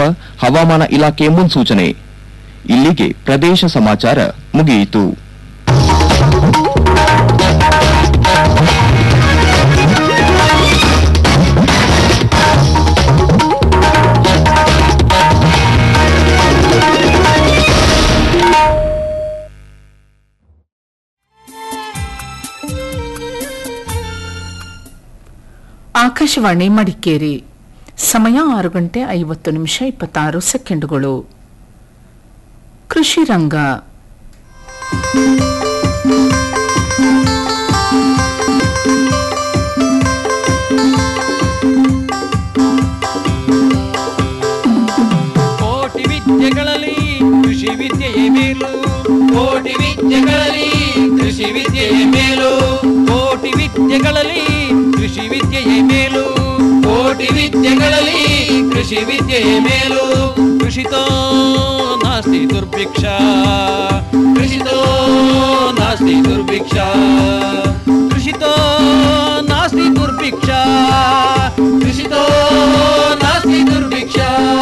ಹವಾಮಾನ ಇಲಾಖೆ ಮುನ್ಸೂಚನೆ ಇಲ್ಲಿಗೆ ಪ್ರದೇಶ ಸಮಾಚಾರ ಮುಗಿಯಿತು ಆಕಾಶವಾಣಿ ಮಡಿಕೇರಿ ಸಮಯ ಆರು ಗಂಟೆ ಐವತ್ತು ನಿಮಿಷ ಇಪ್ಪತ್ತಾರು ಸೆಕೆಂಡುಗಳು ಕೃಷಿ ರಂಗ ಕೋಟಿ ವಿದ್ಯೆಗಳಲ್ಲಿ ಕೃಷಿ ವಿದ್ಯೆಯೇ ಮೇಲು ಕೋಟಿ ವಿದ್ಯೆಗಳಲ್ಲಿ ಕೃಷಿ ವಿದ್ಯೆಯೇ ಮೇಲು ಕೋಟಿ ವಿದ್ಯೆಗಳಲ್ಲಿ ಕೃಷಿ ವಿದ್ಯೆಯೇ ಮೇಲು ಕೋಟಿ ವಿದ್ಯೆಗಳಲ್ಲಿ ಕೃಷಿ ವಿದ್ಯೆಯೇ ಮೇಲು ಕೃಷಿತೋ ನಾಸ್ತಿ ದುರ್ಭಿಕ್ಷ ಕೃಷಿತೋ ನಾಸ್ತಿ ದುರ್ಭಿಕ್ಷ ಕೃಷಿತೋ ನಾಸ್ತಿ ದುರ್ಭಿಕ್ಷ ಕೃಷಿತೋ ನಾಸ್ತಿ ದುರ್ಭಿಕ್ಷ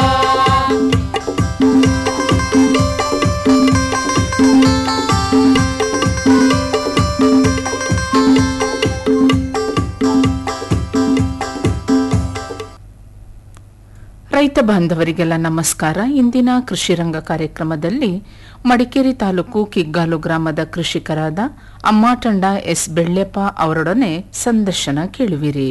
ರೈತ ಬಾಂಧವರಿಗೆಲ್ಲ ನಮಸ್ಕಾರ ಇಂದಿನ ಕೃಷಿ ರಂಗ ಕಾರ್ಯಕ್ರಮದಲ್ಲಿ ಮಡಿಕೇರಿ ತಾಲೂಕು ಕಿಗ್ಗಾಲು ಗ್ರಾಮದ ಕೃಷಿಕರಾದ ಅಮ್ಮಾಟಂಡ ಎಸ್ ಬೆಳ್ಳೆಪ್ಪ ಅವರೊಡನೆ ಸಂದರ್ಶನ ಕೇಳುವಿರಿ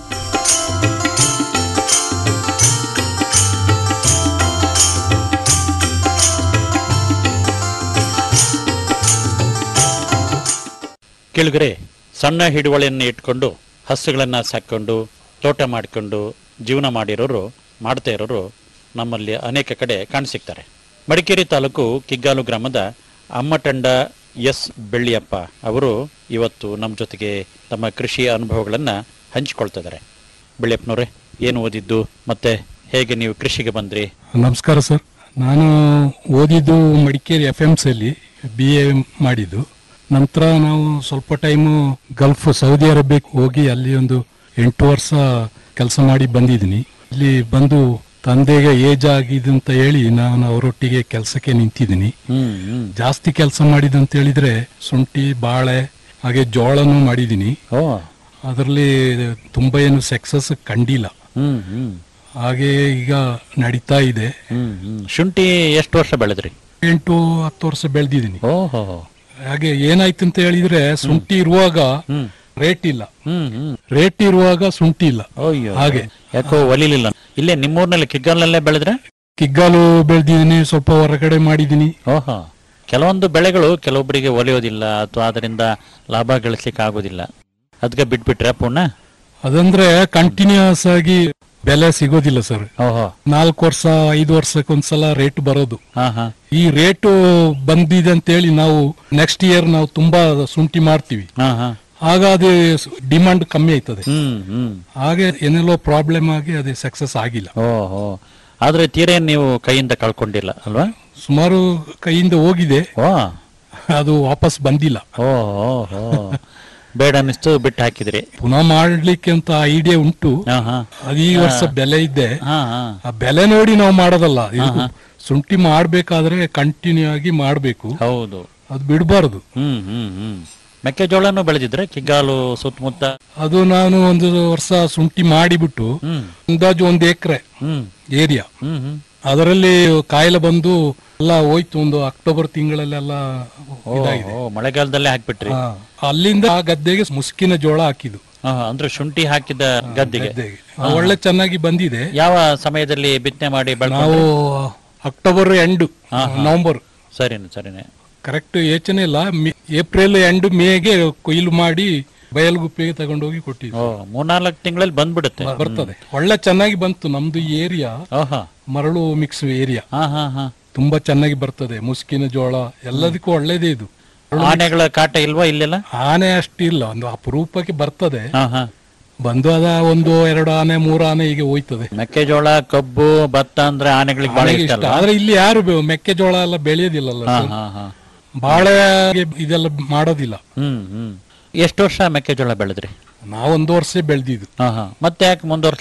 ಕೆಳಗರೆ ಸಣ್ಣ ಹಿಡುವಳಿಯನ್ನು ಇಟ್ಕೊಂಡು ಹಸುಗಳನ್ನು ಸಾಕೊಂಡು ತೋಟ ಮಾಡಿಕೊಂಡು ಜೀವನ ಮಾಡಿರೋರು ಮಾಡ್ತಾ ಇರೋರು ನಮ್ಮಲ್ಲಿ ಅನೇಕ ಕಡೆ ಕಾಣಸಿಗ್ತಾರೆ ಮಡಿಕೇರಿ ತಾಲೂಕು ಕಿಗ್ಗಾಲು ಗ್ರಾಮದ ಅಮ್ಮಟಂಡ ಎಸ್ ಬೆಳ್ಳಿಯಪ್ಪ ಅವರು ಇವತ್ತು ನಮ್ಮ ಜೊತೆಗೆ ತಮ್ಮ ಕೃಷಿ ಅನುಭವಗಳನ್ನು ಹಂಚಿಕೊಳ್ತಿದ್ದಾರೆ ಬೆಳ್ಳಿಯಪ್ಪನವ್ರೆ ಏನು ಓದಿದ್ದು ಮತ್ತೆ ಹೇಗೆ ನೀವು ಕೃಷಿಗೆ ಬಂದ್ರಿ ನಮಸ್ಕಾರ ಸರ್ ನಾನು ಓದಿದ್ದು ಮಡಿಕೇರಿ ಎಫ್ ಎಮ್ ಸಿಯಲ್ಲಿ ಬಿ ಎ ಮಾಡಿದ್ದು ನಂತರ ನಾವು ಸ್ವಲ್ಪ ಟೈಮು ಗಲ್ಫ್ ಸೌದಿ ಅರೇಬಿಯಾಕ್ಕೆ ಹೋಗಿ ಅಲ್ಲಿ ಒಂದು ಎಂಟು ವರ್ಷ ಕೆಲಸ ಮಾಡಿ ಬಂದಿದ್ದೀನಿ ಇಲ್ಲಿ ಬಂದು ತಂದೆಗೆ ಏಜ್ ಆಗಿದೆ ಅಂತ ಹೇಳಿ ನಾನು ಅವರೊಟ್ಟಿಗೆ ಕೆಲಸಕ್ಕೆ ನಿಂತಿದ್ದೀನಿ ಹ್ಮ್ ಹ್ಮ್ ಜಾಸ್ತಿ ಕೆಲಸ ಮಾಡಿದಂತ ಹೇಳಿದ್ರೆ ಶುಂಠಿ ಬಾಳೆ ಹಾಗೆ ಜೋಳನೂ ಮಾಡಿದ್ದೀನಿ ಓ ಅದರಲ್ಲಿ ತುಂಬ ಏನು ಸಕ್ಸಸ್ ಕಂಡಿಲ್ಲ ಹ್ಮ್ ಹ್ಮ್ ಹಾಗೆ ಈಗ ನಡೀತಾ ಇದೆ ಹ್ಮ್ ಹ್ಮ್ ಶುಂಠಿ ಎಷ್ಟು ವರ್ಷ ಬೆಳೆದ್ರಿ ಎಂಟು ಹತ್ತು ವರ್ಷ ಬೆಳೆದಿದ್ದೀನಿ ಓಹೋ ಹಾಗೆ ಏನಾಯ್ತು ಅಂತ ಹೇಳಿದ್ರೆ ಶುಂಠಿ ಇರುವಾಗ ಹ್ಮ್ ರೇಟ್ ಇಲ್ಲ ಹ್ಮ್ ಹ್ಮ್ ರೇಟ್ ಇರುವಾಗ ಶುಂಠಿ ಇಲ್ಲ ಅಯ್ಯೋ ಹಾಗೆ ಯಾಕೋ ಒಲಿಲಿಲ್ಲ ಇಲ್ಲೇ ನಿಮ್ಮೂರ್ನಲ್ಲಿ ಕಿಗ್ಗಾಲಲ್ಲೇ ಬೆಳೆದ್ರೆ ಕಿಗ್ಗಾಲು ಬೆಳೆದಿದ್ದೀನಿ ಸ್ವಲ್ಪ ಹೊರಗಡೆ ಮಾಡಿದ್ದೀನಿ ಓಹೋ ಕೆಲವೊಂದು ಬೆಳೆಗಳು ಕೆಲವೊಬ್ಬರಿಗೆ ಒಲಿಯೋದಿಲ್ಲ ಅಥವಾ ಅದರಿಂದ ಲಾಭ ಗಳಿಸ್ಲಿಕ್ಕೆ ಆಗೋದಿಲ್ಲ ಅದಕ್ಕೆ ಬಿಟ್ಬಿಟ್ರೆ ಪುನಃ ಅದಂದ್ರೆ ಕಂಟಿನ್ಯೂಸ್ ಆಗಿ ಬೆಲೆ ಸಿಗೋದಿಲ್ಲ ಸರ್ ಓಹೋ ನಾಲ್ಕು ವರ್ಷ ಐದು ವರ್ಷಕ್ಕೊಂದ್ಸಲ ರೇಟ್ ಬರೋದು ಹಾ ಹಾ ಈ ರೇಟ್ ಬಂದಿದೆ ಅಂತ ಹೇಳಿ ನಾವು ನೆಕ್ಸ್ಟ್ ಇಯರ್ ನಾವು ತುಂಬಾ ಶುಂಠಿ ಮಾಡ್ತೀವಿ ಹಾ ಹಾ ಆಗ ಅದು ಡಿಮಾಂಡ್ ಕಮ್ಮಿ ಆಯ್ತದೆ ಹ್ಮ್ ಹ್ಮ್ ಹಾಗೆ ಏನೆಲ್ಲೋ ಪ್ರಾಬ್ಲಮ್ ಆಗಿ ಅದು ಸಕ್ಸಸ್ ಆಗಿಲ್ಲ ಓಹೋ ಆದ್ರೆ ತೀರೆ ನೀವು ಕೈಯಿಂದ ಕಳ್ಕೊಂಡಿಲ್ಲ ಅಲ್ವಾ ಸುಮಾರು ಕೈಯಿಂದ ಹೋಗಿದೆ ಓ ಅದು ವಾಪಸ್ ಬಂದಿಲ್ಲ ಓಹೋ ಬೇಡ ಅನ್ನಿಸ್ತು ಬಿಟ್ಟು ಹಾಕಿದ್ರಿ ಪುನಃ ಮಾಡ್ಲಿಕ್ಕೆ ಅಂತ ಐಡಿಯಾ ಉಂಟು ಹಾ ಹಾ ಅದು ಈ ವರ್ಷ ಬೆಲೆ ಇದೆ ಹಾ ಹಾ ಆ ಬೆಲೆ ನೋಡಿ ನಾವು ಮಾಡೋದಲ್ಲ ಇದು ಶುಂಠಿ ಮಾಡ್ಬೇಕಾದ್ರೆ ಕಂಟಿನ್ಯೂ ಆಗಿ ಮಾಡ್ಬೇಕು ಹೌದು ಅದು ಬಿಡಬಾರ್ದು ಹ್ಮ್ ಹ್ಮ್ ಹ್ಮ್ ಮೆಕ್ಕೆಜೋಳನು ಬೆಳೆದಿದ್ರೆ ಕಿಗ್ಗಾಲು ಸುತ್ತಮುತ್ತ ಅದು ನಾನು ಒಂದು ವರ್ಷ ಶುಂಠಿ ಮಾಡಿಬಿಟ್ಟು ಹ್ಮ್ ಅಂದಾಜು ಒಂದು ಎಕರೆ ಹ್ಮ್ ಏರಿಯಾ ಹ್ಮ್ ಹ್ಮ್ ಅದರಲ್ಲಿ ಕಾಯಿಲೆ ಬಂದು ಎಲ್ಲ ಹೋಯ್ತು ಒಂದು ಅಕ್ಟೋಬರ್ ತಿಂಗಳಲ್ಲೆಲ್ಲ ಓ, ಇದಾಗಿದೆ ಓ, ಮಳೆಗಾಲದಲ್ಲೇ ಹಾಕ್ಬಿಟ್ರಿ ಹಾ. ಅಲ್ಲಿಂದ ಆ ಗದ್ದೆಗೆ ಮುಸ್ಕಿನ ಜೋಳ ಹಾಕಿದ್ದು ಹಾ, ಅಂದ್ರೆ ಶುಂಠಿ ಹಾಕಿದ ಗದ್ದೆಗೆ ಗದ್ದೆಗೆ ಒಳ್ಳೆ ಚೆನ್ನಾಗಿ ಬಂದಿದೆ ಯಾವ ಸಮಯದಲ್ಲಿ ಬಿತ್ತನೆ ಮಾಡಿ ನಾವು ಬೆಳ್ಕೊಂಡ್ರಿ ಅಕ್ಟೋಬರ್ ಎಂಡ್ ನವೆಂಬರ್ ಸರಿನೆ ಸರಿನೆ ಕರೆಕ್ಟ್ ಯೋಚನೆ ಇಲ್ಲ ಮಿ- ಏಪ್ರಿಲ್ ಎಂಡ್ ಮೇಗೆ ಕೊಯ್ಲು ಮಾಡಿ ಬಯಲುಗುಪ್ಪೆಗೆ ತಗೊಂಡೋಗಿ ಕೊಟ್ಟಿದ್ವಿ ಓ ಮೂರ್ನಾಲ್ಕು ತಿಂಗಳಲ್ಲಿ ಬಂದ್ಬಿಡುತ್ತೆ ಬರ್ತದೆ ಒಳ್ಳೆ ಚೆನ್ನಾಗಿ ಬಂತು ನಮ್ದು ಈ ಏರಿಯಾ ಓಹೋ ಮರಳು ಮಿಕ್ಸ್ ಏರಿಯಾ ಹಾ ಹಾ ಹಾ ತುಂಬಾ ಚೆನ್ನಾಗಿ ಬರ್ತದೆ ಮುಸ್ಕಿನ ಜೋಳ ಎಲ್ಲದಕ್ಕೂ ಒಳ್ಳೇದೇ ಇದು ಆನೆಗಳ ಕಾಟ ಇಲ್ವಾ ಇಲ್ಲೆಲ್ಲ ಆನೆ ಅಷ್ಟಿಲ್ಲ ಒಂದು ಅಪರೂಪಕ್ಕೆ ಬರ್ತದೆ ಹಾ ಹಾ ಬಂದು ಅದ ಒಂದು ಎರಡು ಆನೆ ಮೂರು ಆನೆ ಹೀಗೆ ಹೋಯ್ತದೆ ಮೆಕ್ಕೆಜೋಳ ಕಬ್ಬು ಭತ್ತ ಅಂದ್ರೆ ಆನೆಗಳಿಗೆ ಬಹಳ ಆನೆಗೆ ಇಷ್ಟ ಇಷ್ಟ ಅಲ್ವಾ ಆದ್ರೆ ಇಲ್ಲಿ ಯಾರು ಬೆ- ಮೆಕ್ಕೆಜೋಳ ಎಲ್ಲ ಬೆಳೆಯೋದಿಲ್ಲಲ್ಲ ಹಾ ಸರ್. ಹಾ ಹಾ ಬಾಳೆ ಇದೆಲ್ಲ ಮಾಡೋದಿಲ್ಲ ಹ್ಮ್ ಹ್ಮ್ ಎಷ್ಟು ವರ್ಷ ಮೆಕ್ಕೆಜೋಳ ಬೆಳೆದ್ರಿ ನಾವೊಂದು ವರ್ಷ ಬೆಳೆದಿದ್ದು ಹಾ ಹಾ ಮತ್ತೆ ಯಾಕೆ ಮುಂದುವರ್ಸ್ಲಿಲ್ಲ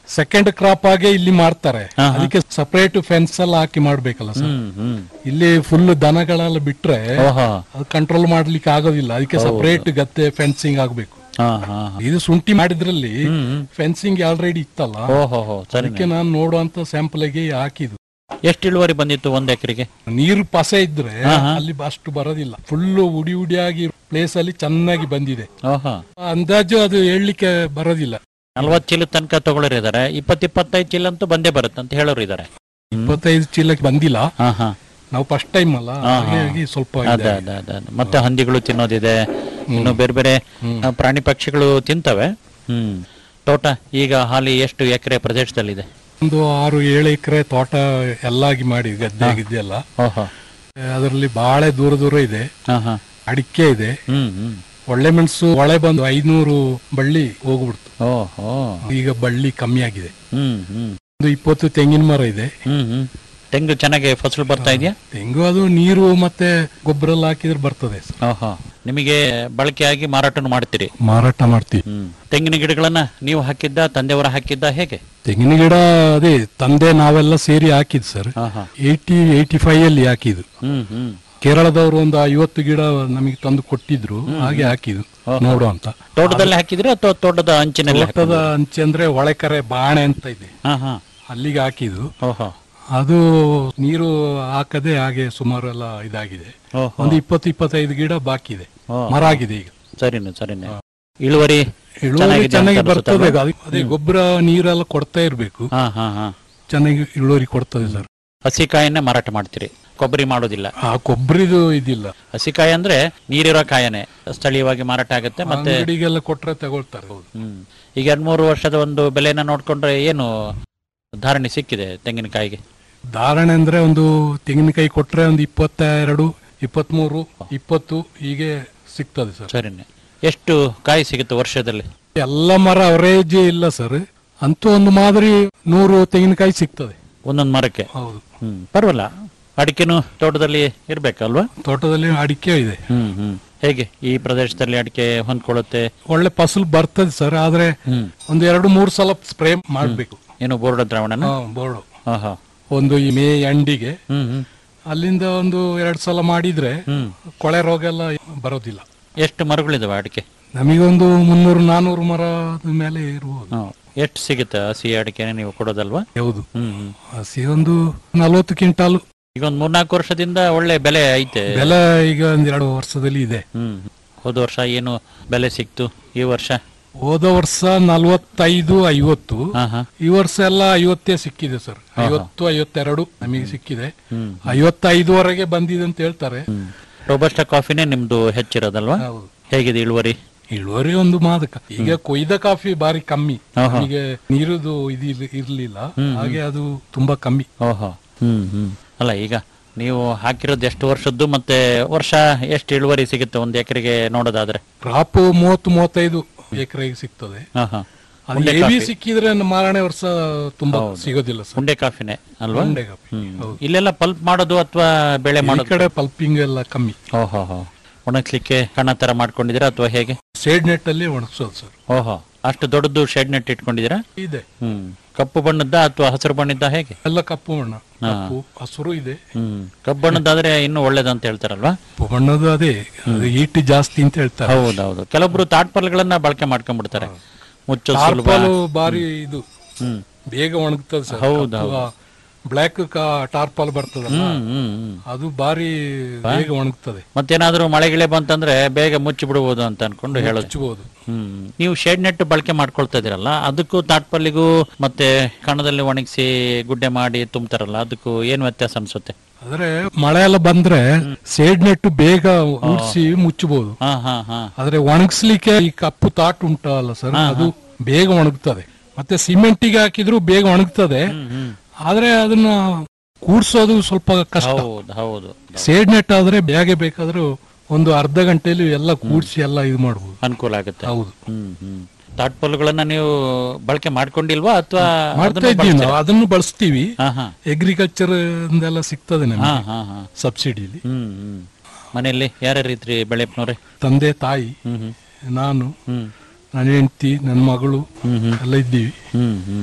ಸೆಕೆಂಡ್ ಕ್ರಾಪ್ ಆಗಿ ಇಲ್ಲಿ ಮಾಡ್ತಾರೆ ಹಾ, ಹಾ. ಅದಕ್ಕೆ ಸಪರೇಟ್ ಫೆನ್ಸ್ ಎಲ್ಲ ಹಾಕಿ ಮಾಡ್ಬೇಕಲ್ಲ ಸರ್ ಹ್ಮ್ ಹ್ಮ್ ಇಲ್ಲಿ ಫುಲ್ ದನಗಳೆಲ್ಲ ಬಿಟ್ರೆ ಓಹೋ ಅದು ಕಂಟ್ರೋಲ್ ಮಾಡ್ಲಿಕ್ಕೆ ಆಗೋದಿಲ್ಲ ಅದಕ್ಕೆ ಸಪರೇಟ್ ಗದ್ದೆ ಫೆನ್ಸಿಂಗ್ ಆಗ್ಬೇಕು ಹಾ ಹಾ ಹಾ. ಇದು ಶುಂಠಿ ಮಾಡಿದ್ರಲ್ಲಿ ಫೆನ್ಸಿಂಗ್ ಆಲ್ರೆಡಿ ಇತ್ತಲ್ಲ ಓಹೋ ಹೋ ಸರಿ ಅದಕ್ಕೆ ನಾನು ನೋಡುವಂತ ಸ್ಯಾಂಪಲ್ಗೆ ಹಾಕಿದ್ದು ಎಷ್ಟು ಇಳುವರಿ ಬಂದಿತ್ತು ಒಂದ್ ಎಕರೆಗೆ ನೀರು ಪಸೆ ಇದ್ರೆ ಹಾ, ಹಾ. ಅಲ್ಲಿ ಅಷ್ಟು ಬರೋದಿಲ್ಲ ಫುಲ್ ಉಡಿ ಉಡಿಯಾಗಿ ಪ್ಲೇಸ್ ಅಲ್ಲಿ ಚೆನ್ನಾಗಿ ಬಂದಿದೆ ಓಹೋ ಅಂದಾಜು ಅದು ಹೇಳಲಿಕ್ಕೆ ಬರೋದಿಲ್ಲ ನಲ್ವತ್ತು ಚೀಲ ತನಕ ತಗೊಳ್ಳೋರು ಇದಾರೆ ಇಪ್ಪತ್ ಇಪ್ಪತ್ತೈದು ಚೀಲ ಅಂತೂ ಬಂದೇ ಬರುತ್ತೆ ಅಂತ ಹೇಳೋರು ಇದಾರೆ ಇಪ್ಪತ್ತೈದು ಚೀಲಕ್ಕೆ ಬಂದಿಲ್ಲ ಹಾ ಹಾ ನಾವು ಫಸ್ಟ್ ಟೈಮ್ ಅಲ್ಲ ಹಾ, ಹಾ. ಹಾಗಾಗಿ ಸ್ವಲ್ಪ ಅದ ಇದೆ. ಅದ ಅದ ಅದ. ಮತ್ತೆ ಹಂದಿಗಳು ತಿನ್ನೋದಿದೆ ಇನ್ನು ಬೇರೆ ಬೇರೆ ಆ, ಪ್ರಾಣಿ ಪಕ್ಷಿಗಳು ತಿಂತವೆ ಹ್ಮ್ ತೋಟ ಈಗ ಹಾಲಿ ಎಷ್ಟು ಎಕರೆ ಪ್ರದೇಶದಲ್ಲಿದೆ ಒಂದು ಆರು ಏಳು ಎಕರೆ ತೋಟ ಎಲ್ಲಾಗಿ ಮಾಡಿ ಗದ್ದೆ ಗಿದ್ದೆ ಎಲ್ಲ ಓಹೋ ಅದರಲ್ಲಿ ಬಾಳೆ ದೂರ ದೂರ ಇದೆ ಹಾ ಹಾ ಅಡಿಕೆ ಇದೆ ಹ್ಮ್ ಹ್ಮ್ ಒಳ್ಳೆ ಮೆಣಸು ಒಳೆ ಬಂದು ಐನೂರು ಬಳ್ಳಿ ಹೋಗ್ಬಿಡ್ತು ಓಹೋ ಈಗ ಬಳ್ಳಿ ಕಮ್ಮಿ ಆಗಿದೆ ಹ್ಮ್ ಹ್ಮ್ ಒಂದು ಇಪ್ಪತ್ತು ತೆಂಗಿನ ಮರ ಇದೆ ಹ್ಮ್ ಹ್ಮ್ ತೆಂಗು ಚೆನ್ನಾಗಿ ಫಸಲು ಬರ್ತಾ ಇದೆಯಾ ತೆಂಗು ಅದು ನೀರು ಮತ್ತೆ ಗೊಬ್ಬರ ಎಲ್ಲ ಹಾಕಿದ್ರೆ ಬರ್ತದೆ ಸರ್. ಓಹೋ ನಿಮಗೆ ಬಳಕೆಯಾಗಿ ಮಾರಾಟನು ಮಾಡ್ತೀರಿ ಮಾರಾಟ ಮಾಡ್ತೀವಿ ಹ್ಮ್ ತೆಂಗಿನ ಗಿಡಗಳನ್ನ ನೀವು ಹಾಕಿದ್ದ ತಂದೆಯವರ ಹಾಕಿದ್ದ ಹೇಗೆ ತೆಂಗಿನ ಗಿಡ ಅದೇ ತಂದೆ ನಾವೆಲ್ಲ ಸೇರಿ ಹಾಕಿದ್ ಸರ್ ಹಾ ಹಾ ಏಯ್ಟಿ ಏಯ್ಟಿ ಫೈವ್ ಅಲ್ಲಿ ಹಾಕಿದ್ದು ಹ್ಮ್ ಹ್ಮ್ ಕೇರಳದವರು ಒಂದು ಐವತ್ತು ಗಿಡ ನಮಗೆ ತಂದು ಕೊಟ್ಟಿದ್ರು ಹಾಗೆ ಹಾಕಿದ್ದು ನೋಡು ಅಂತ ತೋಟದಲ್ಲಿ ಹಾಕಿದ್ರೆ ಅಥವಾ ತೋಟದ ಅಂಚಿನಲ್ಲಿ ತೋಟದ ಅಂಚೆ ಅಂದ್ರೆ ಒಳೆಕರೆ ಬಾಣೆ ಅಂತ ಇದೆ ಹಾ ಹಾ ಅಲ್ಲಿಗೆ ಹಾಕಿದ್ದು ಓಹೋ ಅದು ನೀರು ಹಾಕದೆ ಹಾಗೆ ಸುಮಾರು ಎಲ್ಲ ಇದಾಗಿದೆ ಓಹೋ ಒಂದು ಇಪ್ಪತ್ತು ಇಪ್ಪತ್ತೈದು ಗಿಡ ಬಾಕಿ ಇದೆ ಓ. ಮರ ಆಗಿದೆ ಈಗ ಸರಿನೆ ಸರಿನೆ ಇಳುವರಿ ಇಳುವರಿ ಚೆನ್ನಾಗಿದೆ ಚೆನ್ನಾಗಿ ಅಂತ ಬರ್ತದೆ ಅನ್ಸುತ್ತಲ್ವಾ? ಅದು- ಅದೇ ಗೊಬ್ಬರ ನೀರೆಲ್ಲ ಕೊಡ್ತಾ ಇರ್ಬೇಕು ಹಾ ಹಾ ಹಾ ಚೆನ್ನಾಗಿ ಇಳುವರಿ ಕೊಡ್ತದೆ ಸರ್ ಹಸಿಕಾಯನ್ನೇ ಮಾರಾಟ ಮಾಡ್ತೀರಿ ಕೊಬ್ಬರಿ ಮಾಡೋದಿಲ್ಲ ಆ ಕೊಬ್ಬರಿದು ಇದಿಲ್ಲ ಹಸಿಕಾಯಿ ಅಂದ್ರೆ ನೀರಿರೋ ಕಾಯನೆ ಸ್ಥಳೀಯವಾಗಿ ಮಾರಾಟ ಆಗುತ್ತೆ ಮತ್ತೆ ಅಂಗಡಿಗೆಲ್ಲ ಕೊಟ್ರೆ ತಗೊಳ್ತಾರೆ ಹೌದು ಹ್ಮ್ ಈಗ ಎರಡ್ ಮೂರು ವರ್ಷದ ಒಂದು ಬೆಲೆನ ನೋಡ್ಕೊಂಡ್ರೆ ಏನು ಧಾರಣೆ ಸಿಕ್ಕಿದೆ ತೆಂಗಿನಕಾಯಿಗೆ ಧಾರಣೆ ಅಂದ್ರೆ ಒಂದು ತೆಂಗಿನಕಾಯಿ ಕೊಟ್ರೆ ಒಂದು ಇಪ್ಪತ್ತೆರಡು ಇಪ್ಪತ್ಮೂರು ಇಪ್ಪತ್ತು ಹೀಗೆ ಸಿಗ್ತದೆ ಸರ್ ಸರಿನೆ ಎಷ್ಟು ಕಾಯಿ ಸಿಗುತ್ತೆ ವರ್ಷದಲ್ಲಿ ಎಲ್ಲ ಮರ ಅವರೇಜ್ ಇಲ್ಲ ಸರ್ ಅಂತೂ ಒಂದು ಮಾದರಿ ನೂರು ತೆಂಗಿನಕಾಯಿ ಸಿಗ್ತದೆ ಒಂದೊಂದು ಮರಕ್ಕೆ ಹೌದು ಹ್ಮ್ ಪರವಾಗಿಲ್ಲ ಅಡಿಕೆನು ತೋಟದಲ್ಲಿ ಇರ್ಬೇಕಲ್ವಾ ತೋಟದಲ್ಲಿ ಅಡಿಕೆ ಇದೆ ಹ್ಮ್ ಹ್ಮ್ ಹೇಗೆ ಈ ಪ್ರದೇಶದಲ್ಲಿ ಅಡಿಕೆ ಹೊಂದ್ಕೊಳ್ಳುತ್ತೆ ಒಳ್ಳೆ ಫಸಲು ಬರ್ತದೆ ಸರ್ ಆದ್ರೆ ಹ್ಮ್ ಒಂದು ಎರಡು ಮೂರು ಸಲ ಸ್ಪ್ರೇ ಮಾಡ್ಬೇಕು ಏನು ಬೋರ್ಡ ದ್ರಾವಣನ ಬೋರ್ಡು ಆಹಾ ಒಂದು ಈ ಮೇ ಎಂಡಿಗೆ ಹ್ಮ್ ಹ್ಮ್ ಅಲ್ಲಿಂದ ಒಂದು ಎರಡು ಸಲ ಮಾಡಿದ್ರೆ ಹ್ಮ್ ಕೊಳೆ ರೋಗ ಎಲ್ಲ ಬರೋದಿಲ್ಲ ಎಷ್ಟು ಮರಗಳಿದಾವೆ ಅಡಿಕೆ ನಮಗೊಂದು ಮುನ್ನೂರು ನಾನೂರು ಮರ ಮೇಲೆ ಇರ್ಬೋದು ಹ್ಮ್. ಎಷ್ಟು ಸಿಗುತ್ತೆ ಹಸಿ ಅಡಿಕೆನೆ ನೀವು ಕೊಡೋದಲ್ವಾ ಹೌದು ಹ್ಮ್ ಹ್ಮ್ ಹಸಿ ಒಂದು ನಲ್ವತ್ತು ಕ್ವಿಂಟಾಲ್ ಈಗ ಒಂದ್ ಮೂರ್ನಾಲ್ಕು ವರ್ಷದಿಂದ ಒಳ್ಳೆ ಬೆಲೆ ಐತೆ ಬೆಲೆ ಈಗ ಒಂದ್ ಎರಡು ವರ್ಷದಲ್ಲಿ ಇದೆ ಹ್ಮ್ ಹೋದ ವರ್ಷ ಏನು ಬೆಲೆ ಸಿಕ್ತು ಈ ವರ್ಷ ಹೋದ ವರ್ಷ ನಲ್ವತ್ತೈದು ಐವತ್ತು ಹಾ ಹಾ ಈ ವರ್ಷ ಎಲ್ಲ ಐವತ್ತೇ ಸಿಕ್ಕಿದೆ ಸರ್ ಐವತ್ತು ಐವತ್ತೆರಡು ನಮಗೆ ಸಿಕ್ಕಿದೆ ಹ್ಮ್ ಐವತ್ತೈದುವರೆಗೆ ಬಂದಿದೆ ಅಂತ ಹೇಳ್ತಾರೆ ಹ್ಮ್ ರೋಬಸ್ಟ ಕಾಫಿನೇ ನಿಮ್ದು ಹೆಚ್ಚಿರೋದಲ್ವಾ ಹೌದು ಹೇಗಿದೆ ಇಳುವರಿ ಇಳುವರಿ ಒಂದು ಮಾದಕ ಈಗ ಕೊಯ್ದ ಕಾಫಿ ಬಾರಿ ಕಮ್ಮಿ ಆಹಾ. ಈಗ ನೀರುದು ಇದು ಇರ್ಲಿಲ್ಲ ಹಾಗೆ ಅದು ತುಂಬಾ ಕಮ್ಮಿ ಓಹೋ ಹ್ಮ್ ಹ್ಮ್ ಅಲ್ಲ ಈಗ ನೀವು ಹಾಕಿರೋದು ಎಷ್ಟು ವರ್ಷದ್ದು ಮತ್ತೆ ವರ್ಷ ಎಷ್ಟು ಇಳುವರಿ ಸಿಗುತ್ತೆ ಒಂದ್ ಎಕರೆಗೆ ನೋಡೋದಾದ್ರೆ ಕ್ರಾಪ್ ಮೂವತ್ತು ಮೂವತ್ತೈದು ಎಕರೆಗೆ ಸಿಗ್ತದೆ ಹಾ ಹಾ ಅದು ಹೆವಿ ಸಿಕ್ಕಿದ್ರೆ ಮಾರನೇ ವರ್ಷ ತುಂಬಾ ಸಿಗೋದಿಲ್ಲ ಸರ್ ಉಂಡೆ ಕಾಫಿನೇ ಅಲ್ವಾ ಉಂಡೆ ಕಾಫಿ. ಹ್ಮ್. ಹೌದು. ಇಲ್ಲೆಲ್ಲ ಪಲ್ಪ್ ಮಾಡೋದು ಅಥವಾ ಬೆಳೆ ಈ ಮಾಡೋದು ಕಡೆ ಪಲ್ಪಿಂಗ್ ಎಲ್ಲ ಕಮ್ಮಿ ಓಹೋ ಹೋ ಒಣಗಿಸ್ಲಿಕ್ಕೆ ಕಣ ತರ ಮಾಡ್ಕೊಂಡಿದ್ದೀರಾ ಅಥವಾ ಹೇಗೆ ಶೇಡ್ ನೆಟ್ ಅಲ್ಲಿ ಒಣಗಿಸೋದು ಸರ್ ಓಹೋ ಅಷ್ಟು ದೊಡ್ಡದು ಶೆಡ್ ನೆಟ್ ಇಟ್ಕೊಂಡಿದ್ದೀರಾ ಇದೆ ಹ್ಮ್ ಕಪ್ಪು ಬಣ್ಣದ್ದ ಅಥವಾ ಹಸಿರು ಬಣ್ಣದ್ದ ಹೇಗೆ ಎಲ್ಲ ಕಪ್ಪು ಬಣ್ಣ ಕಪ್ಪು ಹಸಿರು ಇದೆ ಹ್ಮ್ ಕಪ್ಪು ಬಣ್ಣದ್ದಾದ್ರೆ ಇನ್ನೂ ಒಳ್ಳೇದಂತ ಹೇಳ್ತಾರಲ್ವಾ ಕಪ್ಪು ಬಣ್ಣದ್ದು ಅದೇ ಅದು ಹೀಟ್ ಜಾಸ್ತಿ ಅಂತ ಹೇಳ್ತಾರೆ ಹೌದೌದು ಕೆಲವೊಬ್ರು ತಾಟ್ಪಲ್ಗಳನ್ನ ಬಳಕೆ ಮಾಡ್ಕೊಂಡ್ಬಿಡ್ತಾರೆ ಮುಚ್ಚೋದು ಸುಲಭ ಟಾರ್ಪಾಲು ಬಾರಿ ಇದು ಹ್ಮ್ ಬೇಗ ಒಣಗ್ತದೆ ಸರ್ ಹೌದು, ಬ್ಲ್ಯಾಕ್ ಟಾರ್ಪಾಲ್ ಬರ್ತದಲ್ಲ ಹ್ಮ್ ಹ್ಮ್ ಹ್ಮ್ ಅದು ಬಾರಿ ಬೇಗ ಒಣಗ್ತದೆ ಮತ್ತೇನಾದ್ರೂ ಮಳೆ ಗಿಳೆ ಬಂತಂದ್ರೆ ಬೇಗ ಮುಚ್ಚಿ ಬಿಡ್ಬೋದು ಅಂತ ಅನ್ಕೊಂಡು ಹೇಳೋದು ಹಚ್ಚಬಹುದು ಹ್ಮ್ ನೀವು ಶೇಡ್ ನೆಟ್ ಬಳಕೆ ಮಾಡ್ಕೊಳ್ತಾ ಇದೀರಲ್ಲ ಅದಕ್ಕೂ ತಾಟ್ಪಲ್ಲಿಗೂ ಮತ್ತೆ ಕಣದಲ್ಲಿ ಒಣಗಿಸಿ ಗುಡ್ಡೆ ಮಾಡಿ ತುಂಬ್ತಾರಲ್ಲ ಅದಕ್ಕೂ ಏನ್ ವ್ಯತ್ಯಾಸ ಅನ್ಸುತ್ತೆ ಆದ್ರೆ ಮಳೆ ಎಲ್ಲ ಬಂದ್ರೆ ಸೇಡ್ ನೆಟ್ ಬೇಗ ಉಡ್ಸಿ ಮುಚ್ಚಬಹುದು ಹಾ ಹಾ ಹಾ ಆದ್ರೆ ಒಣಗಿಸ್ಲಿಕ್ಕೆ ಈ ಕಪ್ಪು ತಾಟ್ ಉಂಟಲ್ಲ ಸರ್ ಅದು ಬೇಗ ಒಣಗ್ತದೆ ಮತ್ತೆ ಸಿಮೆಂಟಿಗೆ ಹಾಕಿದ್ರು ಬೇಗ ಒಣಗ್ತದೆ ಆದ್ರೆ ಅದನ್ನ ಕೂಡ್ಸೋದು ಸ್ವಲ್ಪ ಕಷ್ಟ ಹೌದು ಹೌದು ಸೇಡ್ ನೆಟ್ ಆದ್ರೆ ಬೇಗ ಬೇಕಾದ್ರೂ ಒಂದು ಅರ್ಧ ಗಂಟೆಯಲ್ಲಿ ಎಲ್ಲ ಕೂಡ್ಸಿ ಎಲ್ಲ ಇದು ಮಾಡಬಹುದು ಅನುಕೂಲ ಆಗುತ್ತೆ ಹೌದು ಹ್ಮ್ ಹ್ಮ್ ತಾಟ್ಪಲ್ಲುಗಳನ್ನ ನೀವು ಬಳಕೆ ಮಾಡ್ಕೊಂಡಿಲ್ವಾ ಅಥವಾ ಮಾಡ್ತಾ ಇದ್ದೀವಿ ನಾವು ಅದನ್ನು ಬಳಸ್ತೀವಿ ಹಾ ಹಾ ಅಗ್ರಿಕಲ್ಚರ್ ಎಲ್ಲ ಸಿಗ್ತದೆ ಹಾ ನಮಗೆ ಹಾ ಹಾ ಸಬ್ಸಿಡಿಲಿ ಹ್ಮ್ ಹ್ಮ್ ಮನೆಯಲ್ಲಿ ಯಾರ್ಯಾರು ಇದ್ರಿ ಬೆಳೆಪ್ನವ್ರೆ ತಂದೆ ತಾಯಿ ಹ್ಮ್ ಹ್ಮ್ ನಾನು ಹ್ಮ್ ನನ್ನ ಹೆಂಡತಿ ನನ್ನ ಮಗಳು ಹ್ಮ್ ಹ್ಮ್ ಎಲ್ಲ ಇದ್ದೀವಿ ಹ್ಮ್ ಹ್ಮ್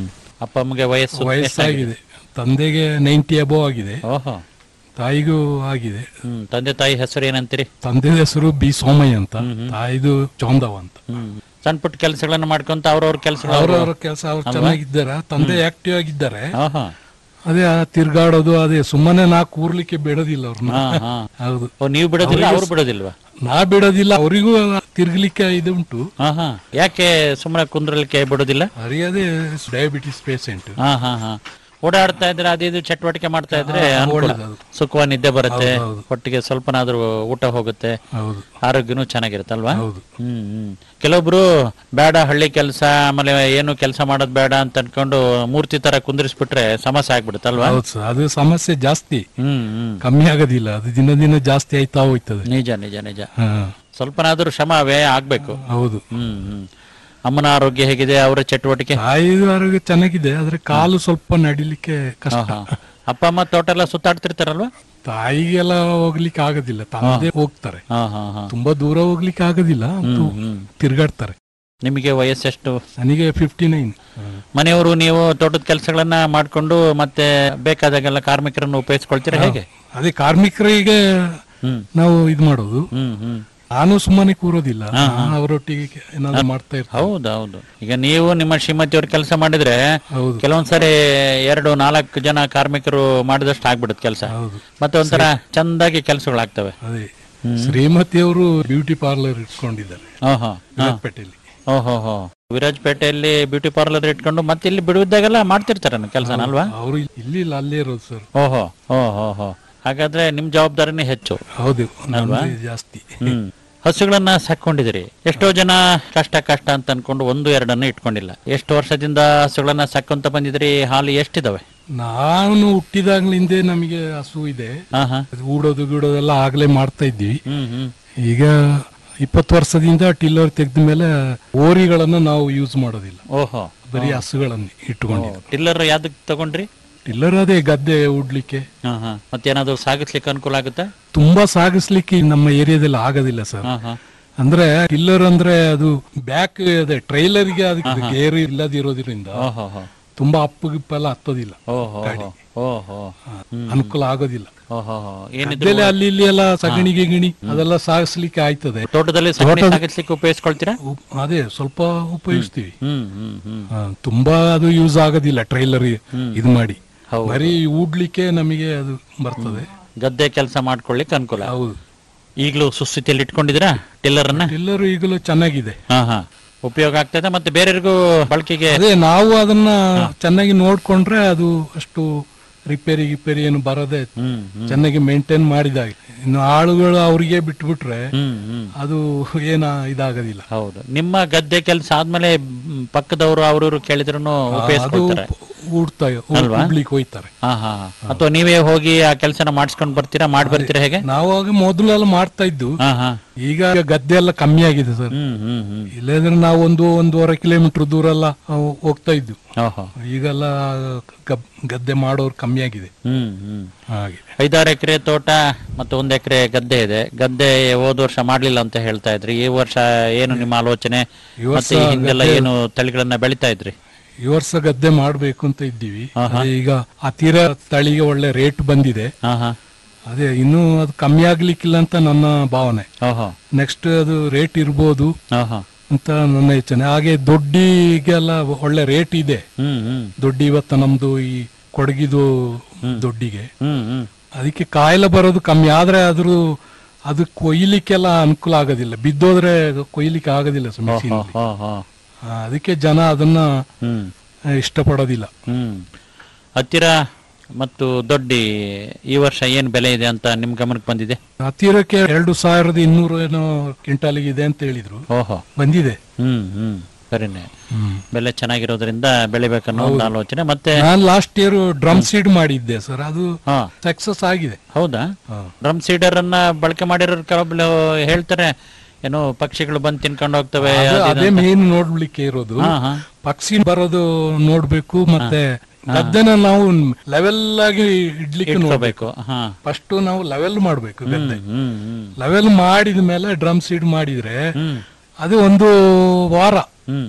ಅಪ್ಪ ಅಮ್ಮಗೆ ವಯಸ್ಸು ವಯಸ್ಸಾಗಿದೆ ತಂದೆಗೆ ನೈಂಟಿ ಅಬೋ ಆಗಿದೆ ಓಹೋ ತಾಯಿಗೂ ಆಗಿದೆ ಹ್ಮ್ ತಂದೆ ತಾಯಿ ಹೆಸರು ಏನಂತೀರಿ ತಂದೆ ಹೆಸರು ಬಿ ಸೋಮಯ್ಯ ಅಂತ ತಾಯಿದು ಚೌಂದವ ಅಂತ ಹ್ಮ್ ಸಣ್ಣ ಪುಟ್ಟ ಕೆಲಸಗಳನ್ನ ಮಾಡ್ಕೊಂತ ಅವ್ರವ್ರ ಕೆಲಸಗಳು ಅವರವರ ಕೆಲಸ ಅವ್ರು ಚೆನ್ನಾಗಿದ್ದಾರೆ ತಂದೆ ಆಕ್ಟಿವ್ ಆಗಿದ್ದಾರೆ ಓಹೋ ಅದೇ ಆ ತಿರ್ಗಾಡೋದು ಅದೇ ಸುಮ್ಮನೆ ನಾ ಕೂರ್ಲಿಕ್ಕೆ ಬಿಡೋದಿಲ್ಲ ಅವ್ರನ್ನ ಹಾ ಹಾ ಹೌದು ಓ ನೀವು ಬಿಡೋದಿಲ್ಲ ಅವ್ರು ಬಿಡೋದಿಲ್ವಾ ನಾ ಬಿಡೋದಿಲ್ಲ ಅವರಿಗೂ ತಿರ್ಗ್ಲಿಕ್ಕೆ ಇದು ಉಂಟು ಹಾ ಹಾ ಯಾಕೆ ಸುಮ್ಮನೆ ಕುಂದ್ರಲಿಕ್ಕೆ ಬಿಡೋದಿಲ್ಲ ಅವರಿಗೆ ಅದೇ ಡಯಾಬಿಟಿಸ್ ಪೇಷಂಟ್ ಹಾ ಹಾ ಹಾ ಓಡಾಡ್ತಾ ಇದ್ರೆ ಅದು ಇದು ಚಟುವಟಿಕೆ ಮಾಡ್ತಾ ಇದ್ರೆ ಅನುಕೂಲ. ಒಳ್ಳೇದದು. ಸುಖವಾಗಿ ನಿದ್ದೆ ಬರುತ್ತೆ ಹೌದು, ಹೌದು. ಒಟ್ಟಿಗೆ ಸ್ವಲ್ಪನಾದ್ರೂ ಊಟ ಹೋಗುತ್ತೆ ಹೌದು ಆರೋಗ್ಯನೂ ಚೆನ್ನಾಗಿರುತ್ತಲ್ವಾ ಹೌದು ಹ್ಮ್ ಹ್ಮ್ ಕೆಲವೊಬ್ರು ಬೇಡ ಹಳ್ಳಿ ಕೆಲಸ ಆಮೇಲೆ ಏನು ಕೆಲಸ ಮಾಡೋದ್ ಬೇಡ ಅಂತ ಅನ್ಕೊಂಡು ಮೂರ್ತಿ ತರ ಕುಂದಿರಿಸ್ಬಿಟ್ರೆ ಸಮಸ್ಯೆ ಆಗ್ಬಿಡುತ್ತಲ್ವಾ ಹೌದು ಸರ್ ಅದು ಸಮಸ್ಯೆ ಜಾಸ್ತಿ ಹ್ಮ್ ಹ್ಮ್ ಕಮ್ಮಿ ಆಗೋದಿಲ್ಲ ಅದು ದಿನ ದಿನ ಜಾಸ್ತಿ ಆಯ್ತಾ ಹೋಯ್ತದೆ ನಿಜ ನಿಜ ನಿಜ ಹಾ ಸ್ವಲ್ಪನಾದ್ರೂ ಶ್ರಮ ವ್ಯಯ ಆಗ್ಬೇಕು ಹೌದು ಹ್ಮ್ ಹ್ಮ್ ಅಮ್ಮನ ಆರೋಗ್ಯ ಹೇಗಿದೆ ಅವರ ಚಟುವಟಿಕೆ ತಾಯಿದು ಆರೋಗ್ಯ ಚೆನ್ನಾಗಿದೆ ಆದ್ರೆ ಕಾಲು ಸ್ವಲ್ಪ ನಡಿಲಿಕ್ಕೆ ಕಷ್ಟ ಹಾ, ಹಾ. ಅಪ್ಪ ಅಮ್ಮ ತೋಟ ಎಲ್ಲ ಸುತ್ತಾಡ್ತಿರ್ತಾರಲ್ವಾ ತಾಯಿಗೆಲ್ಲ ಹೋಗ್ಲಿಕ್ಕೆ ಆಗೋದಿಲ್ಲ ತಂದೆ ಹೋಗ್ತಾರೆ ಹಾ ಹಾ ಹಾ ತುಂಬಾ ದೂರ ಹೋಗ್ಲಿಕ್ಕೆ ಆಗೋದಿಲ್ಲ ಅಂತೂ ಹ್ಮ್. ತಿರ್ಗಾಡ್ತಾರೆ ನಿಮಗೆ ವಯಸ್ಸೆಷ್ಟು ನನಗೆ ಫಿಫ್ಟಿ ನೈನ್ ಮನೆಯವರು ನೀವು ತೋಟದ ಕೆಲಸಗಳನ್ನ ಮಾಡ್ಕೊಂಡು ಮತ್ತೆ ಬೇಕಾದಾಗೆಲ್ಲ ಕಾರ್ಮಿಕರನ್ನು ಉಪಯೋಗಿಸ್ಕೊಳ್ತೀರಾ ಹೇಗೆ ಅದೇ ಕಾರ್ಮಿಕರಿಗೆ ಹ್ಮ್ ನಾವು ಇದು ಮಾಡೋದು ಹ್ಮ್ ಹ್ಮ್ ನಾನು ಸುಮ್ಮನೆ ಕೂರೋದಿಲ್ಲ ನಾನು ಅವರೊಟ್ಟಿಗೆ ಏನಾದ್ರು ಮಾಡ್ತಾ ಇರ್ತೀನಿ ಹೌದು ಹೌದು ಈಗ ನೀವು ನಿಮ್ಮ ಶ್ರೀಮತಿಯವ್ರ ಕೆಲಸ ಮಾಡಿದ್ರೆ ಹೌದು ಕೆಲವೊಂದ್ಸರಿ ಎರಡು ನಾಲ್ಕು ಜನ ಕಾರ್ಮಿಕರು ಮಾಡಿದಷ್ಟು ಆಗ್ಬಿಡುತ್ತೆ ಕೆಲಸ ಹೌದು ಮತ್ತೆ ಒಂಥರ ಚಂದಾಗಿ ಕೆಲಸಗಳಾಗ್ತವೆ ಅದೇ ಶ್ರೀಮತಿಯವರು ಬ್ಯೂಟಿ ಪಾರ್ಲರ್ ಇಟ್ಕೊಂಡಿದ್ದಾರೆ ಓಹೋ ಪೇಟೆಯಲ್ಲಿ ಓಹೋ ಹೋ ವಿರಾಜಪೇಟೆಯಲ್ಲಿ ಬ್ಯೂಟಿ ಪಾರ್ಲರ್ ಇಟ್ಕೊಂಡು ಮತ್ತೆ ಇಲ್ಲಿ ಬಿಡುವಿದ್ದಾಗೆಲ್ಲ ಮಾಡ್ತಿರ್ತಾರ ಕೆಲಸನ ಅಲ್ವಾ ಅವರು ಇಲ್ಲಿ ಇಲ್ಲ ಅಲ್ಲೇ ಇರೋದು ಸರ್ ಓಹೋ ಓಹೋ ಹೋ ಹಾಗಾದ್ರೆ ನಿಮ್ ಜವಾಬ್ದಾರಿನೇ ಹೆಚ್ಚು ಹೌದು ನಮ್ದು ಜಾಸ್ತಿ ಹ್ಮ್ ಹಸುಗಳನ್ನ ಸಾಕೊಂಡಿದಿರಿ ಎಷ್ಟೋ ಜನ ಕಷ್ಟ ಕಷ್ಟ ಅಂತ ಅನ್ಕೊಂಡು ಒಂದು ಎರಡನ್ನು ಇಟ್ಕೊಂಡಿಲ್ಲ ಎಷ್ಟು ವರ್ಷದಿಂದ ಹಸುಗಳನ್ನ ಸಾಕೊಂತ ಬಂದಿದ್ರಿ ಹಾಲು ಎಷ್ಟಿದಾವೆ ನಾನು ಹುಟ್ಟಿದಾಗ್ಲಿಂದೇ ನಮಗೆ ಹಸು ಇದೆ ಹಾ ಹಾ ಅದು ಊಡೋದು ಗೀಡೋದೆಲ್ಲ ಆಗ್ಲೇ ಮಾಡ್ತಾ ಇದ್ವಿ ಹ್ಮ್ ಹ್ಮ್ ಈಗ ಇಪ್ಪತ್ತು ವರ್ಷದಿಂದ ಟಿಲ್ಲರ್ ತೆಗೆದ ಮೇಲೆ ಓರಿಗಳನ್ನ ನಾವು ಯೂಸ್ ಮಾಡೋದಿಲ್ಲ ಓಹೋ ಬರೀ ಹಸುಗಳನ್ನ ಇಟ್ಟುಕೊಂಡಿದ್ವಿ ಟಿಲ್ಲರ್ ಯಾವ್ದಕ್ ತಗೊಂಡ್ರಿ ಟಿಲ್ಲರ್ ಅದೇ ಗದ್ದೆ ಉಡ್ಲಿಕ್ಕೆ ಹಾ ಹಾ ಮತ್ತೇನಾದ್ರು ಸಾಗಿಸ್ಲಿಕ್ಕೆ ಅನುಕೂಲ ಆಗುತ್ತಾ ತುಂಬಾ ಸಾಗಿಸ್ಲಿಕ್ಕೆ ನಮ್ಮ ಏರಿಯಾದಲ್ಲಿ ಆಗೋದಿಲ್ಲ ಸರ್ ಹಾ ಹಾ ಅಂದ್ರೆ ಟಿಲ್ಲರ್ ಅಂದ್ರೆ ಅದು ಬ್ಯಾಕ್ ಅದೇ ಟ್ರೈಲರ್ಗೆ ಅದಕ್ಕೆ ಗೇರ್ ಇಲ್ಲದಿರೋದ್ರಿಂದ ಓಹೋ ಹೋ ತುಂಬಾ ಅಪ್ಪು ಗಿಪ್ಪೆಲ್ಲ ಹತ್ತೋದಿಲ್ಲ ಓಹೋ ಓಹೋ ಅನುಕೂಲ ಆಗೋದಿಲ್ಲ ಓಹೋ ಏನಿದ್ರು ಗದ್ದೆಲೆ ಅಲ್ಲಿ ಇಲ್ಲಿ ಎಲ್ಲ ಸಗಣಿ ಗಿಗಣಿ ಅದೆಲ್ಲ ಸಾಗಿಸ್ಲಿಕ್ಕೆ ಆಯ್ತದೆ ತೋಟದಲ್ಲಿ ಸಗಣಿ ಸಾಗಿಸ್ಲಿಕ್ಕೆ ಉಪಯೋಗಿಸ್ಕೊಳ್ತೀರಾ ಉಪ್- ಅದೇ ಸ್ವಲ್ಪ ಉಪಯೋಗಿಸ್ತೀವಿ ಹ್ಮ್ ಹ್ಮ್ ಹ್ಮ್ ಆ, ತುಂಬಾ ಅದು ಯೂಸ್ ಆಗೋದಿಲ್ಲ ಟ್ರೈಲರ್ ಇದು ಮಾಡಿ ಹೌದು. ಬರೀ ಊಡ್ಲಿಕ್ಕೆ ನಮಗೆ ಅದು ಬರ್ತದೆ ಗದ್ದೆ ಕೆಲಸ ಮಾಡ್ಕೊಳ್ಳಿಕ್ಕೆ ಅನುಕೂಲ ಹೌದು ಈಗಲೂ ಸುಸ್ಥಿತಿಯಲ್ಲಿ ಇಟ್ಕೊಂಡಿದ್ದೀರಾ ಟಿಲ್ಲರ್ ಅನ್ನ ಟಿಲ್ಲರ್ ಈಗಲೂ ಚೆನ್ನಾಗಿದೆ ಹಾ ಹಾ ಉಪಯೋಗ ಆಗ್ತದೆ ಮತ್ತೆ ಬೇರೆಯವರಿಗೂ ಬಳಕೆಗೆ ಅದೇ ನಾವು ಅದನ್ನ ಚೆನ್ನಾಗಿ ನೋಡ್ಕೊಂಡ್ರೆ ಅದು ಅಷ್ಟು ರಿಪೇರಿ ಗಿಪೇರಿ ಏನು ಬರದೆ ಹ್ಮ್ ಹ್ಮ್ ಚೆನ್ನಾಗಿ ಮೇಂಟೈನ್ ಮಾಡಿದಾಗ ಇನ್ನು ಆಳುಗಳು ಅವ್ರಿಗೆ ಬಿಟ್ಬಿಟ್ರೆ ಹ್ಮ್ ಹ್ಮ್ ಅದು ಏನ ಇದಾಗೋದಿಲ್ಲ ಹೌದು ನಿಮ್ಮ ಗದ್ದೆ ಕೆಲಸ ಆದ್ಮೇಲೆ ಮ್, ಪಕ್ಕದವರು ಅವ್ರವ್ರು ಕೇಳಿದ್ರು ಅದು ಉಪಯೋಗಿಸ್ಕೊಳ್ತಾರೆ ಊಡ್ತಾ ಉಡ್ಲಿಕ್ಕೆ ಹೋಯ್ತಾರೆ ಹಾ ಹಾ ಹಾ. ಅಥವಾ ನೀವೇ ಹೋಗಿ ಆ ಕೆಲಸನ ಮಾಡಿಸ್ಕೊಂಡ್ ಬರ್ತೀರಾ ಮಾಡಿ ಬರ್ತೀರಾ ಹೇಗೆ ನಾವು ಆಗ ಮೊದಲೆಲ್ಲ ಮಾಡ್ತಾ ಇದ್ದು ಹಾ ಹಾ ಈಗ ಗದ್ದೆ ಎಲ್ಲ ಕಮ್ಮಿ ಆಗಿದೆ ಸರ್ ಹ್ಮ್ ಹ್ಮ್ ಹ್ಮ್ ಇಲ್ಲದ್ರೆ ನಾವು ಒಂದು ಒಂದೂವರೆ ಕಿಲೋಮೀಟರ್ ದೂರ ಎಲ್ಲ ಆ, ಹೋಗ್ತಾ ಇದ್ದು ಓಹೋ ಈಗೆಲ್ಲ ಗಬ್- ಗದ್ದೆ ಮಾಡೋರು ಕಮ್ಮಿ ಆಗಿದೆ ಹ್ಮ್ ಹ್ಮ್ ಹಾಗೆ ಐದಾರು ಎಕರೆ ತೋಟ ಮತ್ತು ಒಂದ್ ಎಕರೆ ಗದ್ದೆ ಇದೆ ಗದ್ದೆ ಹೋದ ವರ್ಷ ಮಾಡ್ಲಿಲ್ಲ ಅಂತ ಹೇಳ್ತಾ ಇದ್ರಿ ಈ ವರ್ಷ ಏನು ನಿಮ್ಮ ಆಲೋಚನೆ ಈ ವರ್ಷ ಮತ್ತೆ ಈ ಹಿಂದೆಲ್ಲ ಏನು ತಳಿಗಳನ್ನ ಬೆಳಿತಾ ಇದ್ರಿ ಈ ವರ್ಷ ಗದ್ದೆ ಮಾಡ್ಬೇಕು ಅಂತ ಇದ್ದೀವಿ ಅದೇ ಈಗ ಹತ್ತಿರ ತಳಿಗೆ ಒಳ್ಳೆ ರೇಟ್ ಬಂದಿದೆ ಹಾ ಹಾ ಅದೇ ಇನ್ನೂ ಅದು ಕಮ್ಮಿ ಆಗ್ಲಿಕ್ಕಿಲ್ಲ ಅಂತ ನನ್ನ ಭಾವನೆ ಓಹೋ ನೆಕ್ಸ್ಟ್ ಅದು ರೇಟ್ ಇರ್ಬೋದು ಓಹೋ ಅಂತ ನನ್ನ ಯೋಚನೆ ಹಾಗೆ ದೊಡ್ಡಿಗೆಲ್ಲ ಒಳ್ಳೆ ರೇಟ್ ಇದೆ ಹ್ಮ್ ಹ್ಮ್ ದೊಡ್ಡಿ ಇವತ್ತು ನಮ್ದು ಈ ಕೊಡಗಿದು ದೊಡ್ಡಿಗೆ ಹ್ಮ್ ಹ್ಮ್ ಅದಕ್ಕೆ ಕಾಯಿಲೆ ಬರೋದು ಕಮ್ಮಿ ಆದ್ರೆ ಅದ್ರ ಅದು ಕೊಯ್ಲಿಕ್ಕೆಲ್ಲ ಅನುಕೂಲ ಆಗೋದಿಲ್ಲ ಬಿದ್ದೋದ್ರೆ ಅದು ಕೊಯ್ಲಿಕ್ಕೆ ಆಗೋದಿಲ್ಲ ಮಿಷಿನ್ ಹೋ ಹೋ ಅದಕ್ಕೆ ಜನ ಅದನ್ನ ಹ್ಮ್ ಆ, ಇಷ್ಟಪಡೋದಿಲ್ಲ ಹ್ಮ್ ಹತ್ತಿರ ಮತ್ತು ದೊಡ್ಡಿ ಈ ವರ್ಷ ಏನ್ ಬೆಲೆ ಇದೆ ಅಂತ ನಿಮ್ ಗಮನಕ್ಕೆ ಬಂದಿದೆ ಹತ್ತಿರಕ್ಕೆ ಎರಡು ಸಾವಿರದ ಇನ್ನೂರು ಏನೋ ಕ್ವಿಂಟಾಲಿಗೆ ಇದೆ ಅಂತ ಹೇಳಿದ್ರು ಓಹೋ ಬಂದಿದೆ ಹ್ಮ್ ಹ್ಮ್ ಸರಿನೇ ಬೆಲೆ ಚೆನ್ನಾಗಿರೋದ್ರಿಂದ ಬೆಳಿಬೇಕನ್ನೋ ಒಂದು ಆಲೋಚನೆ ಮತ್ತೆ ನಾನು ಲಾಸ್ಟ್ ಇಯರ್ ಡ್ರಮ್ ಸೀಡ್ ಮಾಡಿದ್ದೆ ಸರ್ ಅದು ಹಾ ಸಕ್ಸಸ್ ಆಗಿದೆ ಹೌದಾ ಹಾ. ಡ್ರಮ್ ಸೀಡರ್ ಅನ್ನ ಬಳಕೆ ಮಾಡಿರೋರು ಕೆಲವೊಬ್ರು ಹೇಳ್ತಾರೆ ಏನೋ ಪಕ್ಷಿಗಳು ಬಂದು ತಿನ್ಕೊಂಡು ಹೋಗ್ತವೆ ಅದು ಅದು ಇದು ಅದೇ ಅಂತ. ಮೇನ್ ನೋಡ್ಲಿಕ್ಕೆ ಇರೋದು ಹಾ ಹಾ ಪಕ್ಷಿ ಬರೋದು ನೋಡ್ಬೇಕು ಮತ್ತೆ ಗದ್ದೆನ ನಾವು ಲೆವೆಲ್ ಆಗಿ ಇಡ್ಲಿಕ್ಕೆ ನೋಡ್ಬೇಕು ಇಟ್ಕೋಬೇಕು ಹಾ ಫಸ್ಟ್ ನಾವು ಲೆವೆಲ್ ಮಾಡ್ಬೇಕು ಗದ್ದೆ ಹ್ಮ್ ಹ್ಮ್ ಲೆವೆಲ್ ಮಾಡಿದ ಮೇಲೆ ಡ್ರಮ್ ಸೀಡ್ ಮಾಡಿದ್ರೆ ಹ್ಮ್ ಅದು ಒಂದು ವಾರ ಹ್ಮ್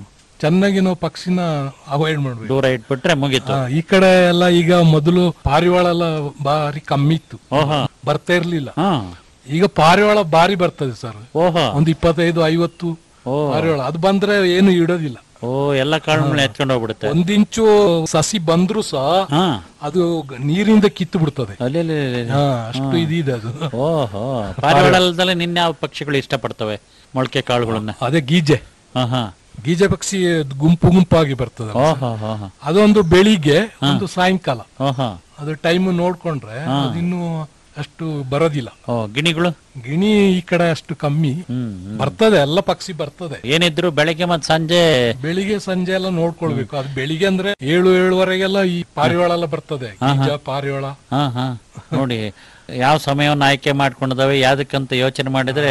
ಚೆನ್ನಾಗಿ ನಾವು ಪಕ್ಷಿನ ಅವಾಯ್ಡ್ ಮಾಡ್ಬೇಕು ದೂರ ಇಟ್ಬಿಟ್ರೆ ಮುಗೀತು ಆ, ಈ ಕಡೆ ಎಲ್ಲ ಈಗ ಮೊದಲು ಪಾರಿವಾಳ ಎಲ್ಲ ಬಾರಿ ಕಮ್ಮಿ ಇತ್ತು ಓಹೋ ಬರ್ತಾ ಇರ್ಲಿಲ್ಲ ಹಾ ಈಗ ಪಾರಿವಾಳ ಬಾರಿ ಬರ್ತದೆ ಸರ್ ಓಹೋ ಒಂದು ಇಪ್ಪತ್ತೈದು ಐವತ್ತು ಓ ಪಾರಿವಾಳ ಅದು ಬಂದ್ರೆ ಏನು ಇಡೋದಿಲ್ಲ ಓ ಎಲ್ಲ ಕಾಳುಗಳನ್ನ ಎತ್ಕೊಂಡು ಹೋಗ್ಬಿಡುತ್ತೆ ಒಂದ್ ಇಂಚು ಸಸಿ ಬಂದ್ರು ಸಹ ಹಾ ಅದು ಗ- ನೀರಿಂದ ಕಿತ್ತು ಬಿಡ್ತದೆ ಅಲ್ಲಿ ಅಲ್ಲಿ, ಅಲ್ಲಿ, ಅಲ್ಲಿ. ಹಾ, ಅಷ್ಟು ಇದಿದೆ ಅದು ಓಹೋ ಪಾರಿವಾಳದಲ್ಲೇ ನಿನ್ನೆ ಯಾವ ಪಕ್ಷಿಗಳು ಇಷ್ಟಪಡ್ತವೆ ಮೊಳಕೆ ಕಾಳುಗಳನ್ನ ಅದೇ ಗೀಜೆ ಹಾ ಹಾ ಗೀಜೆ ಪಕ್ಷಿ ಗುಂಪು ಗುಂಪಾಗಿ ಬರ್ತದೆ ಓಹೋ ಹೋ ಹೋ ಅದೊಂದು ಬೆಳಿಗ್ಗೆ ಒಂದು ಸಾಯಂಕಾಲ ಓಹೋ ಅದು ಟೈಮ್ ನೋಡ್ಕೊಂಡ್ರೆ ಅದಿನ್ನು ಅಷ್ಟು ಬರೋದಿಲ್ಲ ಓ ಗಿಣಿಗಳು ಗಿಣಿ ಈ ಕಡೆ ಅಷ್ಟು ಕಮ್ಮಿ ಹ್ಮ್ ಹ್ಮ್. ಬರ್ತದೆ ಎಲ್ಲ ಪಕ್ಷಿ ಬರ್ತದೆ ಏನಿದ್ರು ಬೆಳಗ್ಗೆ ಮತ್ ಸಂಜೆ ಬೆಳಿಗ್ಗೆ ಸಂಜೆ ಎಲ್ಲ ನೋಡ್ಕೊಳ್ಬೇಕು ಅದು ಬೆಳಿಗ್ಗೆ ಅಂದ್ರೆ ಏಳು ಏಳುವರೆಗೆಲ್ಲ ಈ ಪಾರಿವಾಳ ಎಲ್ಲ ಬರ್ತದೆ ಗೀಜ ಪಾರಿವಾಳ ಹಾ ಹಾ ನೋಡಿ ಯಾವ ಸಮಯವನ್ನು ಆಯ್ಕೆ ಮಾಡ್ಕೊಂಡಿದಾವೆ ಯಾವ್ದಕ್ಕಂತ ಯೋಚನೆ ಮಾಡಿದ್ರೆ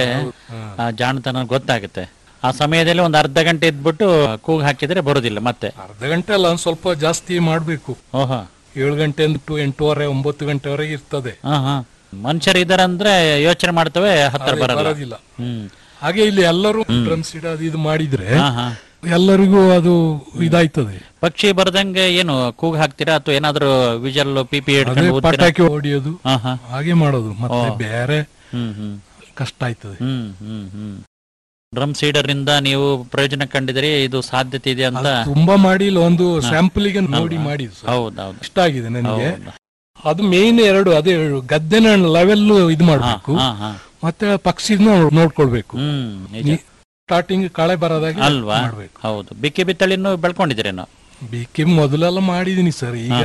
ಆ ಜಾಣತನ ಗೊತ್ತಾಗುತ್ತೆ ಆ ಸಮಯದಲ್ಲಿ ಒಂದು ಅರ್ಧ ಗಂಟೆ ಇದ್ಬಿಟ್ಟು ಕೂಗ್ ಹಾಕಿದ್ರೆ ಬರೋದಿಲ್ಲ ಮತ್ತೆ ಅರ್ಧ ಗಂಟೆ ಅಲ್ಲ ಒಂದ್ ಸ್ವಲ್ಪ ಜಾಸ್ತಿ ಮಾಡ್ಬೇಕು ಓಹೋ ಏಳು ಗಂಟೆ ಟು ಎಂಟೂವರೆ ಒಂಬತ್ತು ಗಂಟೆವರೆಗೆ ಇರ್ತದೆ ಹಾ ಹಾ ಮನುಷ್ಯರು ಇದಾರಂದ್ರೆ ಯೋಚನೆ ಮಾಡ್ತವೆ ಹತ್ತಿರ ಬರಲ್ಲ ಬರೋದಿಲ್ಲ ಹ್ಮ್ ಹಾಗೆ ಇಲ್ಲಿ ಎಲ್ಲರೂ ಡ್ರಮ್ ಸೀಡ್ ಅದು ಇದು ಮಾಡಿದ್ರೆ ಹಾ ಹಾ ಎಲ್ಲರಿಗೂ ಅದು ಇದಾಯ್ತದೆ ಪಕ್ಷಿ ಬರ್ದಂಗೆ ಏನು ಕೂಗ್ ಹಾಕ್ತೀರಾ ಅಥವಾ ಏನಾದ್ರು ವಿಜಲ್ ಪಿ ಪಿ ಅದೇ ಹಿಡ್ಕೊಂಡು ಓದ್ತೀರಾ ಪಟಾಕಿ ಹೊಡಿಯೋದು ಹಾ ಹಾ ಹಾಗೆ ಮಾಡೋದು ಮತ್ತೆ ಬೇರೆ ಹ್ಮ್ ಹ್ಮ್ ಕಷ್ಟ ಆಯ್ತದೆ ಹ್ಮ್ ಹ್ಮ್ ಹ್ಮ್ ಡ್ರಮ್ ಸೀಡರ್ ಇಂದ ನೀವು ಪ್ರಯೋಜನ ಕಂಡಿದ್ರಿ ಇದು ಸಾಧ್ಯತೆ ಇದೆ ಅಂತ ಅದು ತುಂಬಾ ಮಾಡಿಲ್ಲ ಒಂದು ಸ್ಯಾಂಪಲ್ ಗೆ ನೋಡಿ ಮಾಡಿದ್ದು ಸರ್. ಹೌದೌದು ಇಷ್ಟ ಆಗಿದೆ ನನಗೆ ಹೌದು. ಅದು ಮೇನ್ ಎರಡು ಅದೇ ಗದ್ದೆನ ಲೆವೆಲ್ ಇದು ಮಾಡ್ಬೇಕು ಹಾ ಹಾ ಮತ್ತೆ ಪಕ್ಷಿನ ನೋಡ್ಕೊಳ್ಬೇಕು ಹ್ಮ್ ನಿಜ ಸ್ಟಾರ್ಟಿಂಗ್ ಕಳೆ ಬರೋದಾಗೆ ಅಲ್ವಾ ಮಾಡ್ಬೇಕು ಹೌದು ಬಿಕ್ಕಿ ಬಿತ್ತಳಿನ್ನು ಬೆಳ್ಕೊಂಡಿದ್ದೀರೇನೋ ಬಿ ಕೆ ಮೊದಲೆಲ್ಲ ಮಾಡಿದೀನಿ ಸರ್ ಈಗ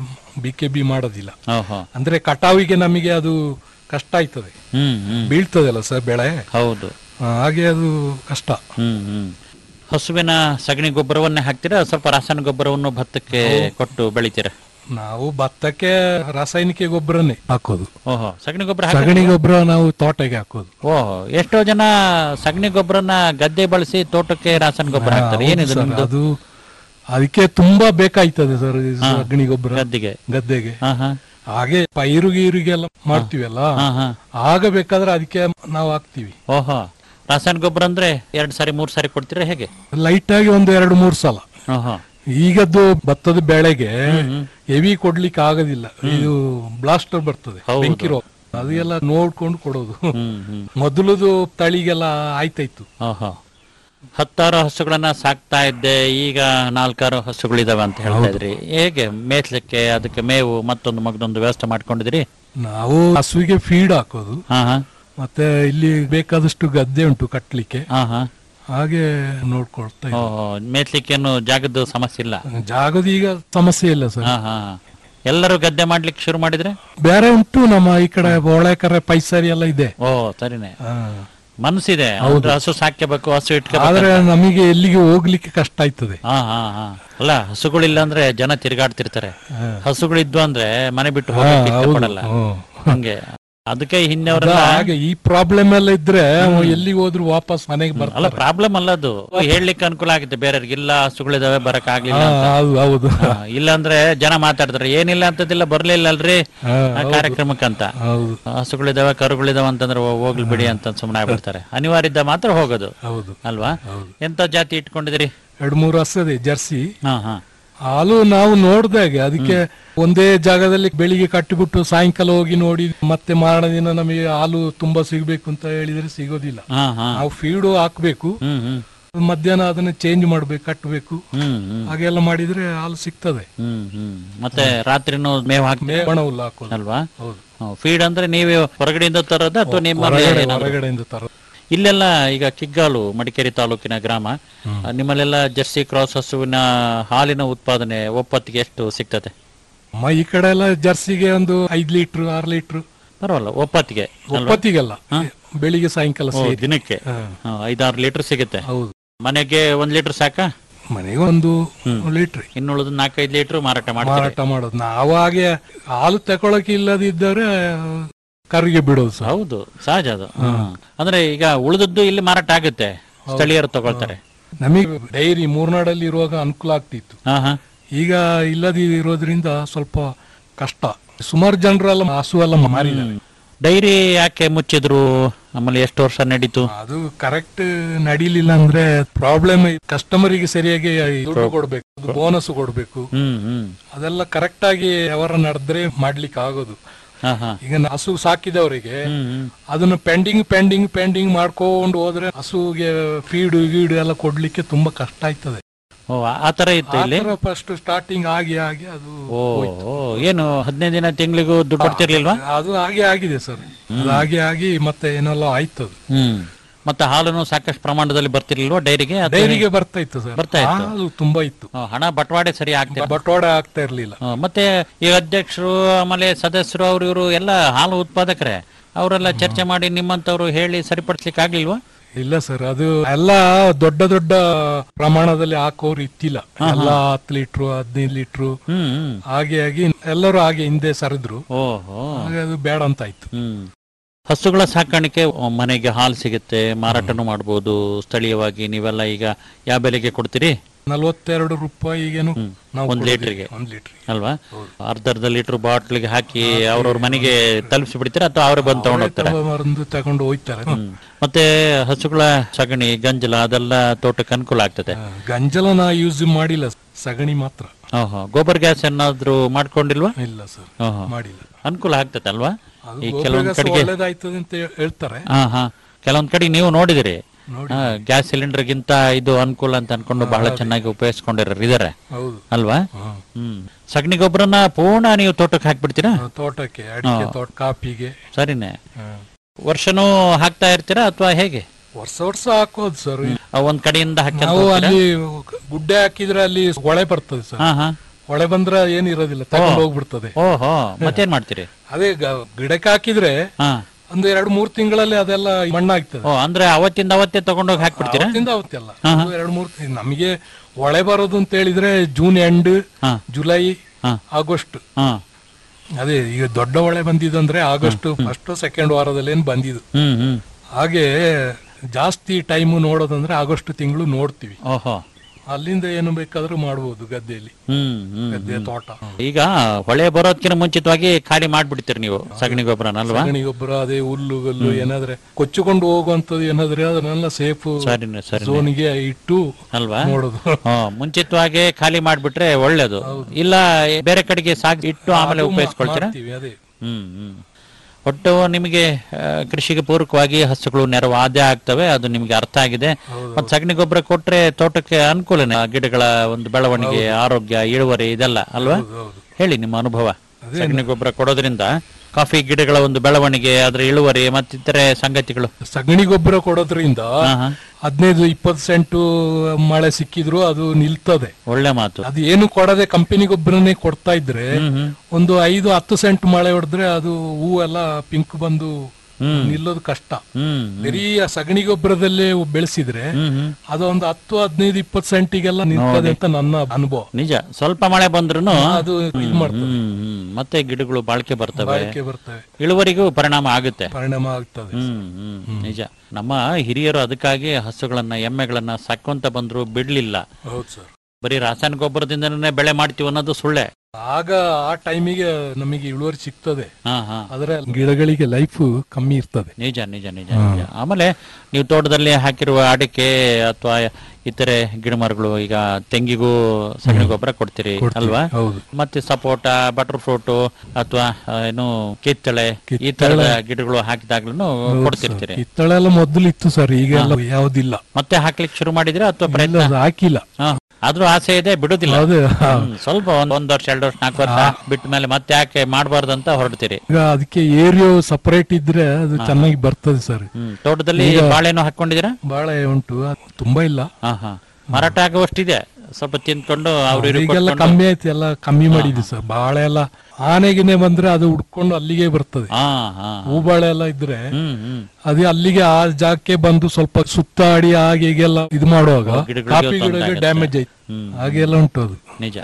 ಬಿ ಕೆ ಬಿ ಮಾಡೋದಿಲ್ಲ ಓಹೋ ಅಂದ್ರೆ ಕಟಾವಿಗೆ ನಮಗೆ ಅದು ಕಷ್ಟ ಆಯ್ತದೆ ಹ್ಮ್ ಹ್ಮ್ ಬೀಳ್ತದಲ್ಲ ಸರ್ ಬೆಳೆ ಹೌದು ಆ, ಹಾಗೆ ಅದು ಕಷ್ಟ ಹ್ಮ್ ಹ್ಮ್ ಹಸುವಿನ ಸಗಣಿ ಗೊಬ್ಬರವನ್ನೇ ಹಾಕ್ತೀರಾ ಸ್ವಲ್ಪ ರಾಸಾಯನಿಕ ಗೊಬ್ಬರವನ್ನು ಭತ್ತಕ್ಕೆ ಕೊಟ್ಟು ಬೆಳಿತೀರಾ ನಾವು ಭತ್ತಕ್ಕೆ ರಾಸಾಯನಿಕ ಗೊಬ್ಬರನೇ ಹಾಕೋದು ಓಹೋ ಸಗಣಿ ಗೊಬ್ಬರ ಹಾಕಿ ಸಗಣಿ ಗೊಬ್ಬರ ನಾವು ತೋಟಕ್ಕೆ ಹಾಕೋದು ಓಹೋ ಎಷ್ಟೋ ಜನ ಸಗಣಿ ಗೊಬ್ಬರನ ಗದ್ದೆ ಬಳಸಿ ತೋಟಕ್ಕೆ ರಾಸಾಯನಿಕ ಗೊಬ್ಬರ ಹಾಕ್ತಾರೆ ಹೌದು ಏನಿದೆ ಸರ್, ನಿಮ್ದು ಅದು ಅದಕ್ಕೆ ತುಂಬಾ ಬೇಕಾಯ್ತದೆ ಸರ್ ಈ ಸಗಣಿ ಗೊಬ್ಬರ ಗದ್ದೆಗೆ ಗದ್ದೆಗೆ ಹಾ ಹಾ ಹಾಗೆ ಪೈರು ಗೀರಿಗೆಲ್ಲ ಮಾಡ್ತೀವಲ್ಲ ಹಾ ಹಾ ಆಗ ಬೇಕಾದ್ರೆ ಅದಕ್ಕೆ ನಾವು ಹಾಕ್ತಿವಿ ಓಹೋ ರಾಸಾಯನಿಕ ಗೊಬ್ಬರ ಅಂದ್ರೆ ಎರಡ್ ಸಾರಿ ಮೂರ್ ಸಾರಿ ಕೊಡ್ತೀರಾ ಹೇಗೆ ಲೈಟ್ ಆಗಿ ಒಂದು ಎರಡು ಮೂರು ಸಲ ಓಹೋ ಈಗದ್ದು ಭತ್ತದ ಬೆಳೆಗೆ ಹೆವಿ ಕೊಡ್ಲಿಕ್ಕೆ ಆಗೋದಿಲ್ಲ ಇದು ಬ್ಲಾಸ್ಟರ್ ಬರ್ತದೆ ಬೆಂಕಿ ರೋಗ ಅದೆಲ್ಲ ನೋಡ್ಕೊಂಡು ಕೊಡೋದು ಹ್ಮ್ ಹ್ಮ್ ಮೊದಲದು ತಳಿಗೆಲ್ಲ ಆಯ್ತಾಯ್ತು ಓಹೋ ಹತ್ತಾರು ಹಸುಗಳನ್ನ ಸಾಕ್ತಾ ಇದ್ದೆ ಈಗ ನಾಲ್ಕಾರು ಹಸುಗಳಿದಾವೆ ಅಂತ ಹೇಳ್ತಾ ಇದ್ರಿ ಹೇಗೆ ಮೇಯ್ಸ್ಲಿಕ್ಕೆ ಅದಕ್ಕೆ ಮೇವು ಮತ್ತೊಂದು ಮಗದೊಂದು ವ್ಯವಸ್ಥೆ ಮಾಡ್ಕೊಂಡಿದ್ರಿ ನಾವು ಹಸುವಿಗೆ ಫೀಡ್ ಹಾಕೋದು ಹಾ ಹಾ ಮತ್ತೆ ಇಲ್ಲಿ ಬೇಕಾದಷ್ಟು ಗದ್ದೆ ಉಂಟು ಕಟ್ಲಿಕ್ಕೆ ಹಾ ಹಾ ಹಾಗೆ ನೋಡ್ಕೊಳ್ತಾ ಇದ್ದೀವಿ. ಓಹೋ ಮೇಯ್ಸ್ಲಿಕ್ಕೇನು ಜಾಗದ ಸಮಸ್ಯೆ ಇಲ್ಲ ಜಾಗದ ಈಗ ಸಮಸ್ಯೆ ಇಲ್ಲ ಸರ್ ಹಾ ಹಾ ಎಲ್ಲರೂ ಗದ್ದೆ ಮಾಡ್ಲಿಕ್ಕೆ ಶುರು ಮಾಡಿದ್ರೆ ಬೇರೆ ಉಂಟು ನಮ್ಮ ಈ ಕಡೆ ಒಳ್ಳೆಕರೆ ಪೈಸರಿ ಎಲ್ಲ ಇದೆ ಓ ಸರಿನೇ ಹಾ. ಮನಸ್ಸಿದೆ ಅಂದ್ರೆ ಹಸು ಸಾಕ್ಯಬೇಕು ಹಸು ಇಟ್ಕೋಬೇಕು ಆದ್ರೆ ನಮಗೆ ಎಲ್ಲಿಗೆ ಹೋಗ್ಲಿಕ್ಕೆ ಕಷ್ಟ ಆಯ್ತದೆ ಹಾ ಹಾ ಹಾ ಅಲ್ಲ ಹಸುಗಳಿಲ್ಲ ಅಂದ್ರೆ ಜನ ತಿರ್ಗಾಡ್ತಿರ್ತಾರೆ ಹಸುಗಳಿದ್ವು ಅಂದ್ರೆ ಮನೆ ಬಿಟ್ಟು ಹೋಗಕ್ಕೆ ಇಷ್ಟಪಡಲ್ಲ ಹ್ಮ್. ಹಂಗೆ ಅದಕ್ಕೆ ಅದ ಹಿಂದೆವರೆಲ್ಲ ಹಾಗೆ ಈ ಪ್ರಾಬ್ಲಮ್ ಎಲ್ಲ ಇದ್ರೆ ಅವ ಎಲ್ಲಿಗೆ ಹೋದ್ರು ವಾಪಸ್ ಮನೆಗೆ ಅಲ್ಲ ಬರ್ತಾರೆ ಪ್ರಾಬ್ಲಮ್ ಅಲ್ಲ ಅದು ಹೇಳಲಿಕ್ಕೆ ಅನುಕೂಲ ಆಗುತ್ತೆ ಬೇರೆಯವ್ರಿಗೆ ಇಲ್ಲ ಹಸುಗಳಿದಾವೆ ಬರಕ್ ಆಗ್ಲಿಲ್ಲ ಹಾ, ಹೌದು ಹೌದು ಇಲ್ಲ ಅಂದ್ರೆ ಜನ ಮಾತಾಡ್ತಾರೆ ಏನಿಲ್ಲ ಅಂತದಿಲ್ಲ ಬರ್ಲಿಲ್ಲ ಅಲ್ರಿ ಹಾ, ಆ ಕಾರ್ಯಕ್ರಮಕ್ಕಂತ ಹೌದು ಹಸುಗಳಿದಾವೆ ಕರುಗಳಿದಾವೆ ಅಂತಂದ್ರೆ ಹೋ- ಹೋಗ್ಲಿ ಬಿಡಿ ಅಂತ ಸುಮ್ಮನೆ ಆಗ್ಬಿಡ್ತಾರೆ ಅನಿವಾರ್ಯ ಇದ್ದ ಮಾತ್ರ ಹೋಗೋದು ಹೌದು ಅಲ್ವಾ ಎಂತ ಜಾತಿ ಇಟ್ಕೊಂಡಿದಿರಿ ಎರಡು ಮೂರು ಹಸದೆ ಜರ್ಸಿ ಹಾ ಹಾ ಹಾಲು ನಾವು ನೋಡ್ದಾಗೆ ಅದಕ್ಕೆ ಒಂದೇ ಜಾಗದಲ್ಲಿ ಬೆಳಿಗ್ಗೆ ಕಟ್ಟಿಬಿಟ್ಟು ಸಾಯಂಕಾಲ ಹೋಗಿ ನೋಡಿ ಮತ್ತೆ ಮಾರಣ ದಿನ ನಮಗೆ ಹಾಲು ತುಂಬಾ ಸಿಗ್ಬೇಕು ಅಂತ ಹೇಳಿದ್ರೆ ಸಿಗೋದಿಲ್ಲ ಹಾ ಹಾ ನಾವು ಫೀಡು ಹಾಕ್ಬೇಕು ಹ್ಮ್ ಹ್ಮ್ ಮಧ್ಯಾಹ್ನ ಅದನ್ನ ಚೇಂಜ್ ಮಾಡ್ಬೇಕು ಕಟ್ಟಬೇಕು ಹ್ಮ್ ಹ್ಮ್ ಹಾಗೆಲ್ಲ ಮಾಡಿದ್ರೆ ಹಾಲು ಸಿಗ್ತದೆ ಹ್ಮ್ ಹ್ಮ್ ಮತ್ತೆ ರಾತ್ರಿನೂ ಮೇವು ಹಾಕಿ ಬಣ ಹುಲ್ಲು ಹಾಕೋದು ಅಲ್ವಾ ಹೌದು ಫೀಡ್ ಅಂದ್ರೆ ನೀವೇ ಹೊರಗಡೆಯಿಂದ ತರೋದ ಅಥವಾ ನಿಮ್ಮ ಹೊರಗಡೆ ಹೊರಗಡೆಯಿಂದ ತರ ಇಲ್ಲೆಲ್ಲ ಈಗ ಕಿಗ್ಗಾಲು ಮಡಿಕೇರಿ ತಾಲೂಕಿನ ಗ್ರಾಮ ಆ, ನಿಮ್ಮಲ್ಲೆಲ್ಲ ಜರ್ಸಿ ಕ್ರಾಸ್ ಹಸುವಿನ ಹಾಲಿನ ಉತ್ಪಾದನೆ ಒಪ್ಪತ್ತಿಗೆ ಎಷ್ಟು ಸಿಗ್ತದೆ ಅಮ್ಮ ಈ ಕಡೆ ಎಲ್ಲ ಜರ್ಸಿಗೆ ಒಂದು ಐದ್ ಲೀಟರ್ ಆರ್ ಲೀಟರ್ ಪರವಾಗಿಲ್ಲ ಒಪ್ಪತ್ತಿಗೆ ಒಪ್ಪತ್ತಿಗೆಲ್ಲ ಬೆಳಿಗ್ಗೆ ಸಾಯಂಕಾಲ ಓ, ಸೇರಿ ದಿನಕ್ಕೆ ಹಾ. ಹಾ, ಐದಾರು ಲೀಟರ್ ಸಿಗುತ್ತೆ ಹೌದು ಮನೆಗೆ ಒಂದ್ ಲೀಟರ್ ಸಾಕಾ ಮನೆಗೆ ಒಂದು ಲೀಟರ್ ಇನ್ನುಳಿದ ನಾಲ್ಕೈದು ಲೀಟರ್ ಮಾರಾಟ ಮಾಡ್ತಾರೆ ಮಾರಾಟ ಮಾಡೋದು ನಾವು ಹಾಗೆ ಹಾಲು ತಗೊಳಕ್ಕೆ ಇಲ್ಲದಿದ್ದರೆ ಕರಿಗೆ ಬಿಡೋದು ಸಹ ಹೌದು ಸಹಜ ಅದು ಹ್ಮ್. ಅಂದ್ರೆ ಈಗ ಉಳಿದದ್ದು ಇಲ್ಲಿ ಮಾರಾಟ ಆಗುತ್ತೆ ಸ್ಥಳೀಯರು ತಗೊಳ್ತಾರೆ ನಮಗೆ ಡೈರಿ ಮೂರ್ನಾಡಲ್ಲಿ ಇರುವಾಗ ಅನುಕೂಲ ಆಗ್ತಿತ್ತು ಹಾ ಹಾ ಈಗ ಇಲ್ಲದಿರೋದ್ರಿಂದ ಸ್ವಲ್ಪ ಕಷ್ಟ ಸುಮಾರು ಜನರೆಲ್ಲ ಹಸು ಎಲ್ಲ ಮಾರಿದ್ದಾರೆ ಡೈರಿ ಯಾಕೆ ಮುಚ್ಚಿದ್ರು ಆಮೇಲೆ ಎಷ್ಟು ವರ್ಷ ನಡೀತು ಅದು ಕರೆಕ್ಟ್ ನಡೀಲಿಲ್ಲ ಅಂದ್ರೆ ಪ್ರಾಬ್ಲಮ್ ಕಸ್ಟಮರಿಗೆ ಸರಿಯಾಗಿ ದುಡ್ಡು ಕೊಡ್ಬೇಕು ಬೋನಸ್ ಕೊಡ್ಬೇಕು ಹ್ಮ್ ಹ್ಮ್ ಅದೆಲ್ಲ ಕರೆಕ್ಟ್ ಆಗಿ ಅವರ ನಡೆದ್ರೆ ಮಾಡ್ಲಿಕ್ಕೆ ಆಗೋದು ಹಾ ಹಾ ಈಗ ಹಸು ಸಾಕಿದವರಿಗೆ ಹ್ಮ್ ಹ್ಮ್ ಅದನ್ನ ಪೆಂಡಿಂಗ್ ಪೆಂಡಿಂಗ್ ಪೆಂಡಿಂಗ್ ಮಾಡ್ಕೊಂಡು ಹೋದ್ರೆ ಹಸುಗೆ ಫೀಡ್ ಗೀಡು ಎಲ್ಲ ಕೊಡ್ಲಿಕ್ಕೆ ತುಂಬಾ ಕಷ್ಟ ಆಯ್ತದೆ ಓ ಆ- ಆ ತರ ಇತ್ತು ಇಲ್ಲಿ ಫಸ್ಟ್ ಸ್ಟಾರ್ಟಿಂಗ್ ಆಗಿ ಆಗಿ ಅದು ಓ ಓ, ಏನು ಹದಿನೈದು ದಿನ ತಿಂಗಳಿಗೂ ದುಡ್ಡು ಕೊಡ್ತಿರ್ಲಿಲ್ವಾ ಅದು ಹಾಗೆ ಆಗಿದೆ ಸರ್ ಅದು ಹಾಗೆ ಆಗಿ ಮತ್ತೆ ಏನೆಲ್ಲ ಆಯ್ತು ಅದು ಹ್ಮ್ ಮತ್ತೆ ಹಾಲನ್ನು ಸಾಕಷ್ಟು ಪ್ರಮಾಣದಲ್ಲಿ ಬರ್ತಿರ್ಲಿಲ್ವಾ ಡೈರಿಗೆ ಅಥವಾ ಡೈರಿಗೆ ಬರ್ತಾ ಇತ್ತು ಸರ್ ಬರ್ತಾ ಇತ್ತು. ಹಾಲು ತುಂಬಾ ಇತ್ತು ಆ, ಹಣ ಬಟವಾಡೆ ಸರಿ ಆಗ್ತಿಲ್ಲ ಬಟವಾಡ ಆಗ್ತಾ ಇರ್ಲಿಲ್ಲ ಆ, ಮತ್ತೆ ಈ ಅಧ್ಯಕ್ಷರು ಆಮೇಲೆ ಸದಸ್ಯರು ಅವ್ರು ಇವರು ಎಲ್ಲ ಹಾಲು ಉತ್ಪಾದಕರೇ ಅವರೆಲ್ಲ ಚರ್ಚೆ ಮಾಡಿ ನಿಮ್ಮಂತವ್ರು ಹೇಳಿ ಸರಿಪಡಿಸ್ಲಿಕ್ಕೆ ಆಗ್ಲಿಲ್ವಾ ಇಲ್ಲ ಸರ್ ಅದು ಎಲ್ಲ ದೊಡ್ಡ ದೊಡ್ಡ ಪ್ರಮಾಣದಲ್ಲಿ ಹಾಕೋರು ಇತ್ತಿಲ್ಲ ಎಲ್ಲ ಹತ್ತು ಲೀಟ್ರು ಹದಿನೈದು ಲೀಟ್ರು ಹ್ಮ್ ಹ್ಮ್ ಹಾಗೆ ಆಗಿ ಎಲ್ಲರೂ ಹಾಗೆ ಹಿಂದೆ ಸರಿದ್ರು ಓಹೋ ಹಾಗೆ ಅದು ಬೇಡ ಅಂತ ಆಯ್ತು ಹ್ಮ್ ಹಸುಗಳ ಸಾಕಾಣಿಕೆ ಮನೆಗೆ ಹಾಲು ಸಿಗುತ್ತೆ ಮಾರಾಟನೂ ಮಾಡ್ಬೋದು ಸ್ಥಳೀಯವಾಗಿ ನೀವೆಲ್ಲ ಈಗ ಯಾವ ಬೆಲೆಗೆ ಕೊಡ್ತೀರಿ ನಲ್ವತ್ತೆರಡು ರೂಪಾಯಿಗೇನು ನಾವು ಒಂದ್ ಕೊಡೋದು. ಲೀಟ್ರಿಗೆ? ಒಂದ್ ಲೀಟ್ರ್ ಅಲ್ವಾ ಅರ್ಧ ಅರ್ಧ ಲೀಟರ್ ಬಾಟ್ಲಿಗೆ ಹಾಕಿ ಅವ್ರವ್ರ ಮನೆಗೆ ತಲುಪಿಸಿ ಬಿಡ್ತೀರಾ ಅಥವಾ ಅವರೇ ಬಂದು ತಗೊಂಡು ಹೋಗ್ತಾರೆ ಮருந்து ತಗೊಂಡು ಹೋಯ್ತಾರೆ ಹ್ಮ್. ಮತ್ತೆ ಹಸುಗಳ ಸಗಣಿ ಗಂಜಲ ಅದೆಲ್ಲ ತೋಟಕ್ಕೆ ಅನುಕೂಲ ಆಗ್ತದೆ ಆ, ಗಂಜಲ ನಾ ಯೂಸ್ ಮಾಡಿಲ್ಲ ಸಗಣಿ ಮಾತ್ರ ಓಹೋ ಗೊಬ್ಬರ ಗ್ಯಾಸ್ ಏನಾದ್ರು ಮಾಡ್ಕೊಂಡಿಲ್ವಾ ಇಲ್ಲ ಸರ್ ಓಹೋ ಮಾಡಿಲ್ಲ ಅನುಕೂಲ ಆಗ್ತದೆ ಅಲ್ವಾ ಅದು ಈ ಗೊಬ್ಬರ ಕೆಲವೊಂದ್ gas ಕಡೆಗೆ ಒಳ್ಳೇದಾಯ್ತದೆ ಅಂತ ಹೇ- ಹೇಳ್ತಾರೆ ಹಾ ಹಾ ಕೆಲವೊಂದ್ ಕಡೆ ನೀವು ನೋಡಿದಿರಿ ನೋಡಿ ಗ್ಯಾಸ್ ಸಿಲಿಂಡರ್ ಗಿಂತ ಇದು ಅನುಕೂಲ ಅಂತ ಅನ್ಕೊಂಡು ಬಹಳ ಚೆನ್ನಾಗಿ ಉಪಯೋಗಿಸ್ಕೊಂಡಿರೋರು ಇದಾರೆ ಹೌದು ಅಲ್ವಾ ಹಾ. ಹ್ಮ್ ಸಗಣಿ ಗೊಬ್ಬರನ ಪೂರ್ಣ ನೀವು ತೋಟಕ್ಕೆ ಹಾಕ್ಬಿಡ್ತೀರಾ ಆ, ತೋಟಕ್ಕೆ ಅಡಿಕೆ ತೋಟ ಕಾಪಿಗೆ ಸರಿನೇ ಆ. ವರ್ಷನೂ ಹಾಕ್ತಾ ಇರ್ತೀರಾ ಅಥವಾ ಹೇಗೆ ವರ್ಷ ವರ್ಷ ಹಾಕೋದು ಸರ್ ಆ, ಒಂದ್ ಕಡೆಯಿಂದ ಹಾಕಿ ನಾವು ಅಲ್ಲಿ ಗುಡ್ಡೆ ಹಾಕಿದ್ರೆ ಅಲ್ಲಿ ಹೊಳೆ ಬರ್ತದೆ ಸರ್ ಹಾ ಹಾ ಹೊಳೆ ಬಂದ್ರೆ ಏನಿರೋದಿಲ್ಲ ತಗೊಂಡು ಹೋಗ್ಬಿಡ್ತದೆ ಓಹೋ ಮತ್ತೇನ್ ಮಾಡ್ತೀರಿ ಅದೇ ಗ- ಗಿಡಕ್ಕೆ ಹಾಕಿದ್ರೆ ಹಾ ಒಂದು ಎರಡು ಮೂರು ತಿಂಗಳಲ್ಲಿ ಅದೆಲ್ಲ ಮಣ್ಣಾಗ್ತದೆ ಓ ಅಂದ್ರೆ ಅವತ್ತಿಂದ ಅವತ್ತೇ ತಗೊಂಡೋಗಿ ಹಾಕ್ಬಿಡ್ತೀರಾ ಅವತ್ತಿಂದ ಅವತ್ತೆಲ್ಲ ಒಂದು ಎರಡು ಮೂರು ತಿ- ನಮಗೆ ಹೊಳೆ ಬರೋದು ಅಂತ ಹೇಳಿದ್ರೆ ಜೂನ್ ಎಂಡ್ ಹಾ. ಜುಲೈ ಹಾ. ಆಗಸ್ಟ್ ಹಾ ಅದೇ ಈಗ ದೊಡ್ಡ ಹೊಳೆ ಬಂದಿದಂದ್ರೆ ಆಗಸ್ಟ್ ಫಸ್ಟ್ ಸೆಕೆಂಡ್ ವಾರದಲ್ಲಿ ಏನ್ ಬಂದಿದ್ದು ಹ್ಮ್ ಹ್ಮ್ ಹಾಗೆ ಜಾಸ್ತಿ ಟೈಮು ನೋಡೋದಂದ್ರೆ ಆಗಸ್ಟ್ ತಿಂಗಳು ನೋಡ್ತೀವಿ ಓಹೋ ಅಲ್ಲಿಂದ ಏನು ಬೇಕಾದ್ರೂ ಮಾಡ್ಬೋದು ಗದ್ದೆಯಲ್ಲಿ ಹ್ಮ್ ಹ್ಮ್ ಗದ್ದೆ ತೋಟ ಈಗ ಹೊಳೆ ಬರೋದಕ್ಕಿಂತ ಮುಂಚಿತವಾಗಿ ಖಾಲಿ ಮಾಡ್ಬಿಡ್ತೀರಿ ನೀವು ಸಗಣಿ ಗೊಬ್ಬರನ ಅಲ್ವಾ ಸಗಣಿ ಗೊಬ್ಬರ ಅದೇ ಹುಲ್ಲು ಗಲ್ಲು ಏನಾದ್ರೆ ಕೊಚ್ಚಿಕೊಂಡು ಹೋಗುವಂತದ್ದು ಏನಾದ್ರೆ ಅದನ್ನೆಲ್ಲ ಸೇಫ್ ಸರಿನೆ ಸರಿ ಝೋನಿಗೆ ಇಟ್ಟು ಅಲ್ವಾ ನೋಡೋದು ಹಾ ಮುಂಚಿತವಾಗಿ ಖಾಲಿ ಮಾಡ್ಬಿಟ್ರೆ ಒಳ್ಳೇದು ಇಲ್ಲ ಬೇರೆ ಕಡೆಗೆ ಸಾಗಿ ಇಟ್ಟು ಆಮೇಲೆ ಉಪಯೋಗಿಸ್ಕೊಳ್ತೀರಾ ಮಾಡ್ತೀವಿ ಅದೇ ಹ್ಮ್ ಹ್ಮ್ ಒಟ್ಟು ನಿಮಗೆ ಆ, ಕೃಷಿಗೆ ಪೂರಕವಾಗಿ ಹಸುಗಳು ನೆರವು ಆದಾಯ ಆಗ್ತವೆ ಅದು ನಿಮಗೆ ಅರ್ಥ ಆಗಿದೆ ಮತ್ತೆ ಸಗಣಿ ಗೊಬ್ಬರ ಕೊಟ್ರೆ ತೋಟಕ್ಕೆ ಅನುಕೂಲನೇ ಆ ಗಿಡಗಳ ಒಂದು ಬೆಳವಣಿಗೆ ಆರೋಗ್ಯ ಇಳುವರಿ ಇದೆಲ್ಲ ಅಲ್ವಾ ಹೌದು ಹೇಳಿ ನಿಮ್ಮ ಅನುಭವ ಸಗಣಿ ಗೊಬ್ಬರ ಕೊಡೋದ್ರಿಂದ ಕಾಫಿ ಗಿಡಗಳ ಒಂದು ಬೆಳವಣಿಗೆ ಅದರ ಇಳುವರಿ ಮತ್ತಿತರೆ ಸಂಗತಿಗಳು ಸಗಣಿ ಗೊಬ್ಬರ ಕೊಡೋದ್ರಿಂದ ಹಾ ಹಾ ಹದಿನೈದು ಇಪ್ಪತ್ತು ಸೆಂಟು ಮಳೆ ಸಿಕ್ಕಿದ್ರು ಅದು ನಿಲ್ತದೆ ಒಳ್ಳೆ ಮಾತು ಅದು ಏನು ಕೊಡದೆ ಕಂಪನಿ ಗೊಬ್ಬರನೇ ಕೊಡ್ತಾ ಇದ್ರೆ ಹ್ಮ್ ಹ್ಮ್ ಒಂದು ಐದು ಹತ್ತು ಸೆಂಟ್ ಮಳೆ ಹೊಡೆದ್ರೆ ಅದು ಹೂವೆಲ್ಲ ಪಿಂಕ್ ಬಂದು ನಿಲ್ಲೋದು ಕಷ್ಟ ಹ್ಮ್ ಬರೀ ಆ ಸಗಣಿ ಗೊಬ್ಬರದಲ್ಲೇ ಬೆಳೆಸಿದ್ರೆ ಹ್ಮ್ ಹ್ಮ್ ಅದು ಒಂದು ಹತ್ತು ಹದಿನೈದು ಇಪ್ಪತ್ತು ಸೆಂಟಿಗೆಲ್ಲ ನಿಲ್ತದೆ ಅಂತ ನನ್ನ ಅನುಭವ ನಿಜ ಸ್ವಲ್ಪ ಮಳೆ ಬಂದ್ರು ಅದು ಇದು ಮಾಡ್ತದೆ ಹ್ಮ್ ಹ್ಮ್ ಮತ್ತೆ ಗಿಡಗಳು ಬಾಳಿಕೆ ಬರ್ತವೆ ಬಾಳಿಕೆ ಬರ್ತವೆ ಇಳುವರಿಗೂ ಪರಿಣಾಮ ಆಗುತ್ತೆ ಪರಿಣಾಮ ಆಗ್ತದೆ ಹ್ಮ್ ಹ್ಮ್ ನಿಜ ನಮ್ಮ ಹಿರಿಯರು ಅದಕ್ಕಾಗಿ ಹಸುಗಳನ್ನ ಎಮ್ಮೆಗಳನ್ನ ಸಾಕೊಂತ ಬಂದ್ರು ಬಿಡ್ಲಿಲ್ಲ ಹೌದು ಸರ್ ಬರೀ ರಾಸಾಯನಿಕ ಗೊಬ್ಬರದಿಂದನೇ ಬೆಳೆ ಮಾಡ್ತೀವಿ ಅನ್ನೋದು ಸುಳ್ಳೆ ಆಗ ಆ ಟೈಮಿಗೆ ನಮಗೆ ಇಳುವರಿ ಸಿಗ್ತದೆ ಹಾ ಹಾ ಆದ್ರೆ ಗಿಡಗಳಿಗೆ ಲೈಫ್ ಕಮ್ಮಿ ಇರ್ತದೆ ನಿಜ ನಿಜ ನಿಜ ನಿಜ ಆಮೇಲೆ ನೀವು ತೋಟದಲ್ಲಿ ಹಾಕಿರುವ ಅಡಿಕೆ ಅಥವಾ ಇತರೆ ಗಿಡ ಮರಗಳು ಈಗ ತೆಂಗಿಗೂ ಸಗಣಿ ಗೊಬ್ಬರ ಕೊಡ್ತೀರಿ ಅಲ್ವಾ ಹೌದು ಮತ್ತೆ ಸಪೋಟ ಬಟರ್ ಫ್ರೂಟ್ ಅಥವಾ ಏನು ಕಿತ್ತಳೆ ಈ ತರದ ಗಿಡಗಳು ಹಾಕಿದಾಗ್ಲೂ ಕೊಡ್ತಿರ್ತೀರಿ ಕಿತ್ತಳೆಲ್ಲ ಮೊದಲು ಇತ್ತು ಸರ್ ಈಗ ಎಲ್ಲ ಯಾವ್ದಿಲ್ಲ ಮತ್ತೆ ಹಾಕ್ಲಿಕ್ಕೆ ಶುರು ಮಾಡಿದ್ರೆ ಅಥವಾ ಇಲ್ಲ ಪ್ರಯತ್ನ ಅದು ಹಾಕಿಲ್ಲ ಹಾ. ಆದ್ರೂ ಆಸೆ ಇದೆ ಬಿಡುದಿಲ್ಲ ಅದು ಹ್ಮ್, ಸ್ವಲ್ಪ ಒಂದ್ ಒಂದ್ ವರ್ಷ ಎರಡು ವರ್ಷ ನಾಲ್ಕು ವರ್ಷ ಬಿಟ್ಟ ಮೇಲೆ ಮತ್ತೆ ಯಾಕೆ ಮಾಡಬಾರ್ದು ಅಂತ ಹೊರಡ್ತೀರಿ ಈಗ ಅದಕ್ಕೆ ಏರಿಯೋ ಸಪರೇಟ್ ಇದ್ರೆ ಅದು ಚೆನ್ನಾಗಿ ಬರ್ತದೆ ಸರ್ ಹ್ಮ್ ತೋಟದಲ್ಲಿ ಬಾಳೆನೂ ಹಾಕೊಂಡಿದ್ದೀರಾ ಬಾಳೆ ಉಂಟು ಅದು ತುಂಬಾ ಇಲ್ಲ ಹಾ ಹಾ ಮಾರಾಟ ಆಗುವಷ್ಟಿದೆ ಸ್ವಲ್ಪ ತಿಂದ್ಕೊಂಡು ಅವ್ರು ಇವ್ರು ಈಗೆಲ್ಲ ಕೊಟ್ಕೊಂಡು- ಕಮ್ಮಿ ಆಯ್ತು ಎಲ್ಲ ಕಮ್ಮಿ ಮಾಡಿದ್ವಿ ಸರ್ ಬಾಳೆ ಎಲ್ಲ ಆನೆಗಿನೇ ಬಂದ್ರೆ ಅದು ಉಡ್ಕೊಂಡು ಅಲ್ಲಿಗೆ ಬರ್ತದೆ ಹಾ ಹಾ ಹೂ ಬಾಳೆ ಎಲ್ಲ ಇದ್ರೆ ಹ್ಮ್ ಹ್ಮ್ ಅದೇ ಅಲ್ಲಿಗೆ ಆ ಜಾಗಕ್ಕೆ ಬಂದು ಸ್ವಲ್ಪ ಸುತ್ತಾಡಿ ಹಾಗೆ ಹೀಗೆಲ್ಲ ಇದು ಮಾಡುವಾಗ ಗಿಡಗಳಿಗೆ ಕಾಫಿ ತೊಂದ್ರೆ ಗಿಡಕ್ಕೆ ಆಗುತ್ತೆ. ಡ್ಯಾಮೇಜ್ ಆಯ್ತು ಹ್ಮ್ ಹಾಗೆಲ್ಲ ಉಂಟು ಅದು ನಿಜ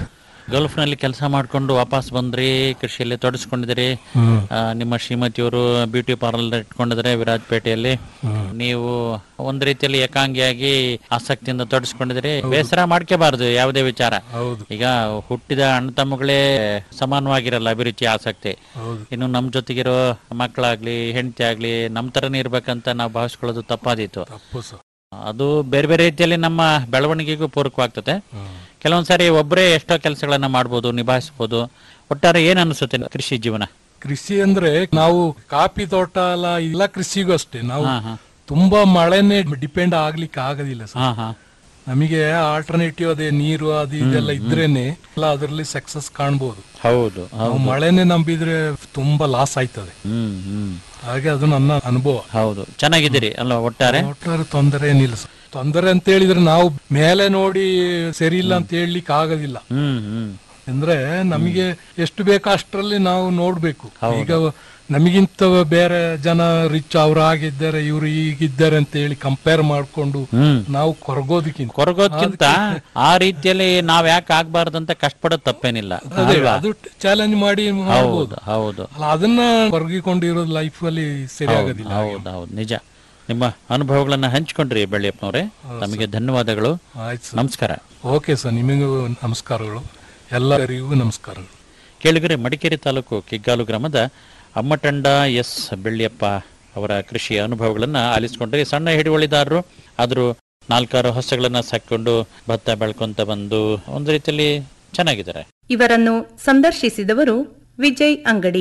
ಗಲ್ಫ್ನಲ್ಲಿ ಕೆಲಸ ಮಾಡ್ಕೊಂಡು ವಾಪಸ್ ಬಂದ್ರಿ ಕೃಷಿಯಲ್ಲಿ ತೊಡಸ್ಕೊಂಡಿದ್ರಿ ಆ, ನಿಮ್ಮ ಶ್ರೀಮತಿಯವರು ಬ್ಯೂಟಿ ಪಾರ್ಲರ್ ಇಟ್ಕೊಂಡಿದ್ರೆ ವಿರಾಜಪೇಟೆಯಲ್ಲಿ ನೀವು ಒಂದ್ ರೀತಿಯಲ್ಲಿ ಏಕಾಂಗಿಯಾಗಿ ಆಸಕ್ತಿಯಿಂದ ತೊಡಸ್ಕೊಂಡಿದ್ರಿ ಬೇಸರ ಮಾಡ್ಕೋಬಾರ್ದು ಯಾವುದೇ ವಿಚಾರ ಹೌದು ಈಗ ಹುಟ್ಟಿದ ಅಣ್ಣ ತಮ್ಮಗಳೇ ಸಮಾನವಾಗಿರಲ್ಲ ಅಭಿರುಚಿ ಆಸಕ್ತಿ ಹೌದು ಇನ್ನು ನಮ್ ಜೊತೆಗಿರೋ ಮಕ್ಕಳಾಗ್ಲಿ ಹೆಂಡತಿ ಆಗ್ಲಿ ನಮ್ ತರನೇ ಇರ್ಬೇಕಂತ ನಾವು ಭಾವಿಸ್ಕೊಳ್ಳೋದು ತಪ್ಪಾದೀತು ತಪ್ಪು ಸರ್ ಅದು ಬೇರೆ ಬೇರೆ ರೀತಿಯಲ್ಲಿ ನಮ್ಮ ಬೆಳವಣಿಗೆಗೂ ಪೂರಕವಾಗ್ತದೆ ಕೆಲವೊಂದ್ಸಾರಿ ಒಬ್ಬರೇ ಎಷ್ಟೋ ಕೆಲಸಗಳನ್ನ ಮಾಡ್ಬೋದು ನಿಭಾಯಿಸ್ಬೋದು ಒಟ್ಟಾರೆ ಏನ್ ಅನಿಸುತ್ತೆ ಕೃಷಿ ಜೀವನ ಕೃಷಿ ಅಂದ್ರೆ ನಾವು ಕಾಫಿ ತೋಟ ಎಲ್ಲ ಇಲ್ಲ ಕೃಷಿಗೂ ಅಷ್ಟೇ ನಾವು ಹಾ ಹಾ ತುಂಬಾ ಮಳೆನೆ ಡಿಪೆಂಡ್ ಆಗ್ಲಿಕ್ಕೆ ಆಗೋದಿಲ್ಲ ಸರ್ ಹಾ ಹಾ ನಮಗೆ ಆಲ್ಟರ್ನೇಟಿವ್ ಅದೇ ನೀರು ಅದು ಇದೆಲ್ಲ ಇದ್ರೇನೆ ಎಲ್ಲ ಅದರಲ್ಲಿ ಸಕ್ಸಸ್ ಕಾಣ್ಬೋದು ಹೌದು ನಾವು ಮಳೆನೆ ನಂಬಿದ್ರೆ ತುಂಬಾ ಲಾಸ್ ಆಯ್ತದೆ ಹ್ಮ್ ಹ್ಮ್ ಹಾಗೆ ಅದು ನನ್ನ ಅನುಭವ ಹೌದು ಚೆನ್ನಾಗಿದ್ದೀರಿ ಅಲ್ವಾ ಒಟ್ಟಾರೆ ಒಟ್ಟಾರೆ ತೊಂದರೆ ಏನಿಲ್ಲ ಸರ್ ತೊಂದರೆ ಅಂತ ಹೇಳಿದ್ರೆ ನಾವು ಮೇಲೆ ನೋಡಿ ಸರಿ ಇಲ್ಲ ಅಂತ ಹೇಳಲಿಕ್ಕೆ ಆಗೋದಿಲ್ಲ ಹ್ಮ್ ಹ್ಮ್ ಅಂದ್ರೆ ನಮಗೆ ಎಷ್ಟು ಬೇಕೋ ಅಷ್ಟರಲ್ಲಿ ನಾವು ನೋಡ್ಬೇಕು ಈಗ ನಮಗಿಂತ ಬೇರೆ ಜನ ರಿಚ್ ಅವ್ರು ಆಗಿದ್ದಾರೆ ಇವ್ರು ಈಗಿದ್ದಾರೆ ಅಂತ ಹೇಳಿ ಕಂಪೇರ್ ಮಾಡ್ಕೊಂಡು ಹ್ಮ್ ನಾವು ಕೊರಗೋದಕ್ಕಿಂತ ಕೊರಗೋದ್ಕಿಂತ ಆ ರೀತಿಯಲ್ಲಿ ನಾವ್ ಯಾಕೆ ಆಗ್ಬಾರ್ದಂತ ಕಷ್ಟಪಡೋದ್ ತಪ್ಪೇನಿಲ್ಲ ಅದೇ ಅಲ್ವಾ ಅದು ಚಾಲೆಂಜ್ ಮಾಡಿ ಮಾಡ್ಬೋದು ಹೌದು ಹೌದು ಅಲ್ಲ ಅದನ್ನ ಕೊರಗಿಕೊಂಡಿರೋದು ಲೈಫ್ ಅಲ್ಲಿ ಸರಿ ಆಗೋದಿಲ್ಲ ಹೌದು ಹೌದು ನಿಜ ನಿಮ್ಮ ಅನುಭವಗಳನ್ನ ಹಂಚ್ಕೊಂಡ್ರಿ ಬೆಳ್ಳಿಯಪ್ಪನವ್ರೆ ತಮಗೆ ಧನ್ಯವಾದಗಳು ಆಯ್ತು ಸರ್ ನಮಸ್ಕಾರ ಓಕೆ ಸರ್ ನಿಮಗೂ ನಮಸ್ಕಾರಗಳು ಎಲ್ಲರಿಗೂ ನಮಸ್ಕಾರಗಳು ಕೇಳಿಗರೆ ಮಡಿಕೇರಿ ತಾಲೂಕು ಕಿಗ್ಗಾಲು ಗ್ರಾಮದ ಅಮ್ಮಟಂಡ ಎಸ್ ಬೆಳ್ಳಿಯಪ್ಪ ಅವರ ಕೃಷಿಯ ಅನುಭವಗಳನ್ನ ಆಲಿಸ್ಕೊಂಡ್ರೆ ಸಣ್ಣ ಹಿಡುವಳಿದಾರರು ಆದರೂ ನಾಲ್ಕಾರು ಹಸಗಳನ್ನ ಸಾಕೊಂಡು ಭತ್ತ ಬೆಳ್ಕೊಂತ ಬಂದು ಒಂದು ರೀತಿಯಲ್ಲಿ ಚೆನ್ನಾಗಿದ್ದಾರೆ ಇವರನ್ನು ಸಂದರ್ಶಿಸಿದವರು ವಿಜಯ್ ಅಂಗಡಿ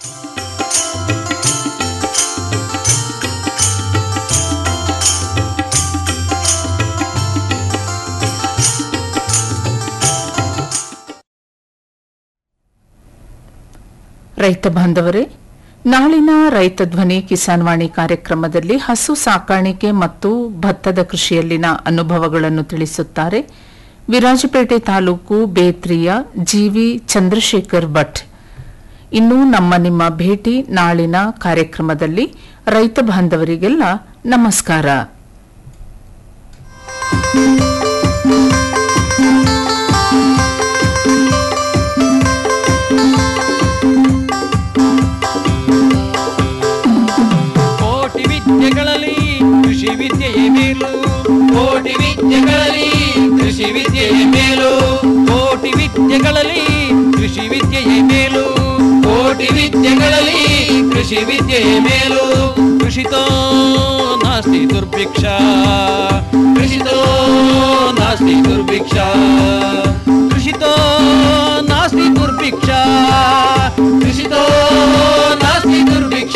ರೈತ ಬಾಂಧವರೇ ನಾಳಿನ ರೈತ ಧ್ವನಿ ಕಿಸಾನ್ ವಾಣಿ ಕಾರ್ಯಕ್ರಮದಲ್ಲಿ ಹಸು ಸಾಕಾಣಿಕೆ ಮತ್ತು ಭತ್ತದ ಕೃಷಿಯಲ್ಲಿನ ಅನುಭವಗಳನ್ನು ತಿಳಿಸುತ್ತಾರೆ ವಿರಾಜಪೇಟೆ ತಾಲೂಕು ಬೇತ್ರಿಯ ಜಿವಿ ಚಂದ್ರಶೇಖರ್ ಭಟ್ ಇನ್ನು ನಮ್ಮ ನಿಮ್ಮ ಭೇಟಿ ನಾಳಿನ ಕಾರ್ಯಕ್ರಮದಲ್ಲಿ ರೈತ ಬಾಂಧವರಿಗೆಲ್ಲ ನಮಸ್ಕಾರ ಕೋಟಿ ವಿದ್ಯೆಗಳಲ್ಲಿ ಕೃಷಿ ವಿದ್ಯೆಯೇ ಮೇಲು ಕೋಟಿ ವಿದ್ಯೆಗಳಲ್ಲಿ ಕೃಷಿ ವಿದ್ಯೆಯೇ ಮೇಲು ಕೋಟಿ ವಿದ್ಯೆಗಳಲ್ಲಿ ಕೃಷಿ ವಿದ್ಯೆಯೇ ಮೇಲು ಕೋಟಿ ವಿದ್ಯೆಗಳಲ್ಲಿ ಕೃಷಿ ವಿದ್ಯೆಯೇ ಮೇಲು ಕೃಷಿತೋ ನಾಸ್ತಿ ದುರ್ಭಿಕ್ಷ ಕೃಷಿತೋ ನಾಸ್ತಿ ದುರ್ಭಿಕ್ಷ ಕೃಷಿತೋ ನಾಸ್ತಿ ದುರ್ಭಿಕ್ಷ ಕೃಷಿತೋ ನಾಸ್ತಿ ದುರ್ಭಿಕ್ಷ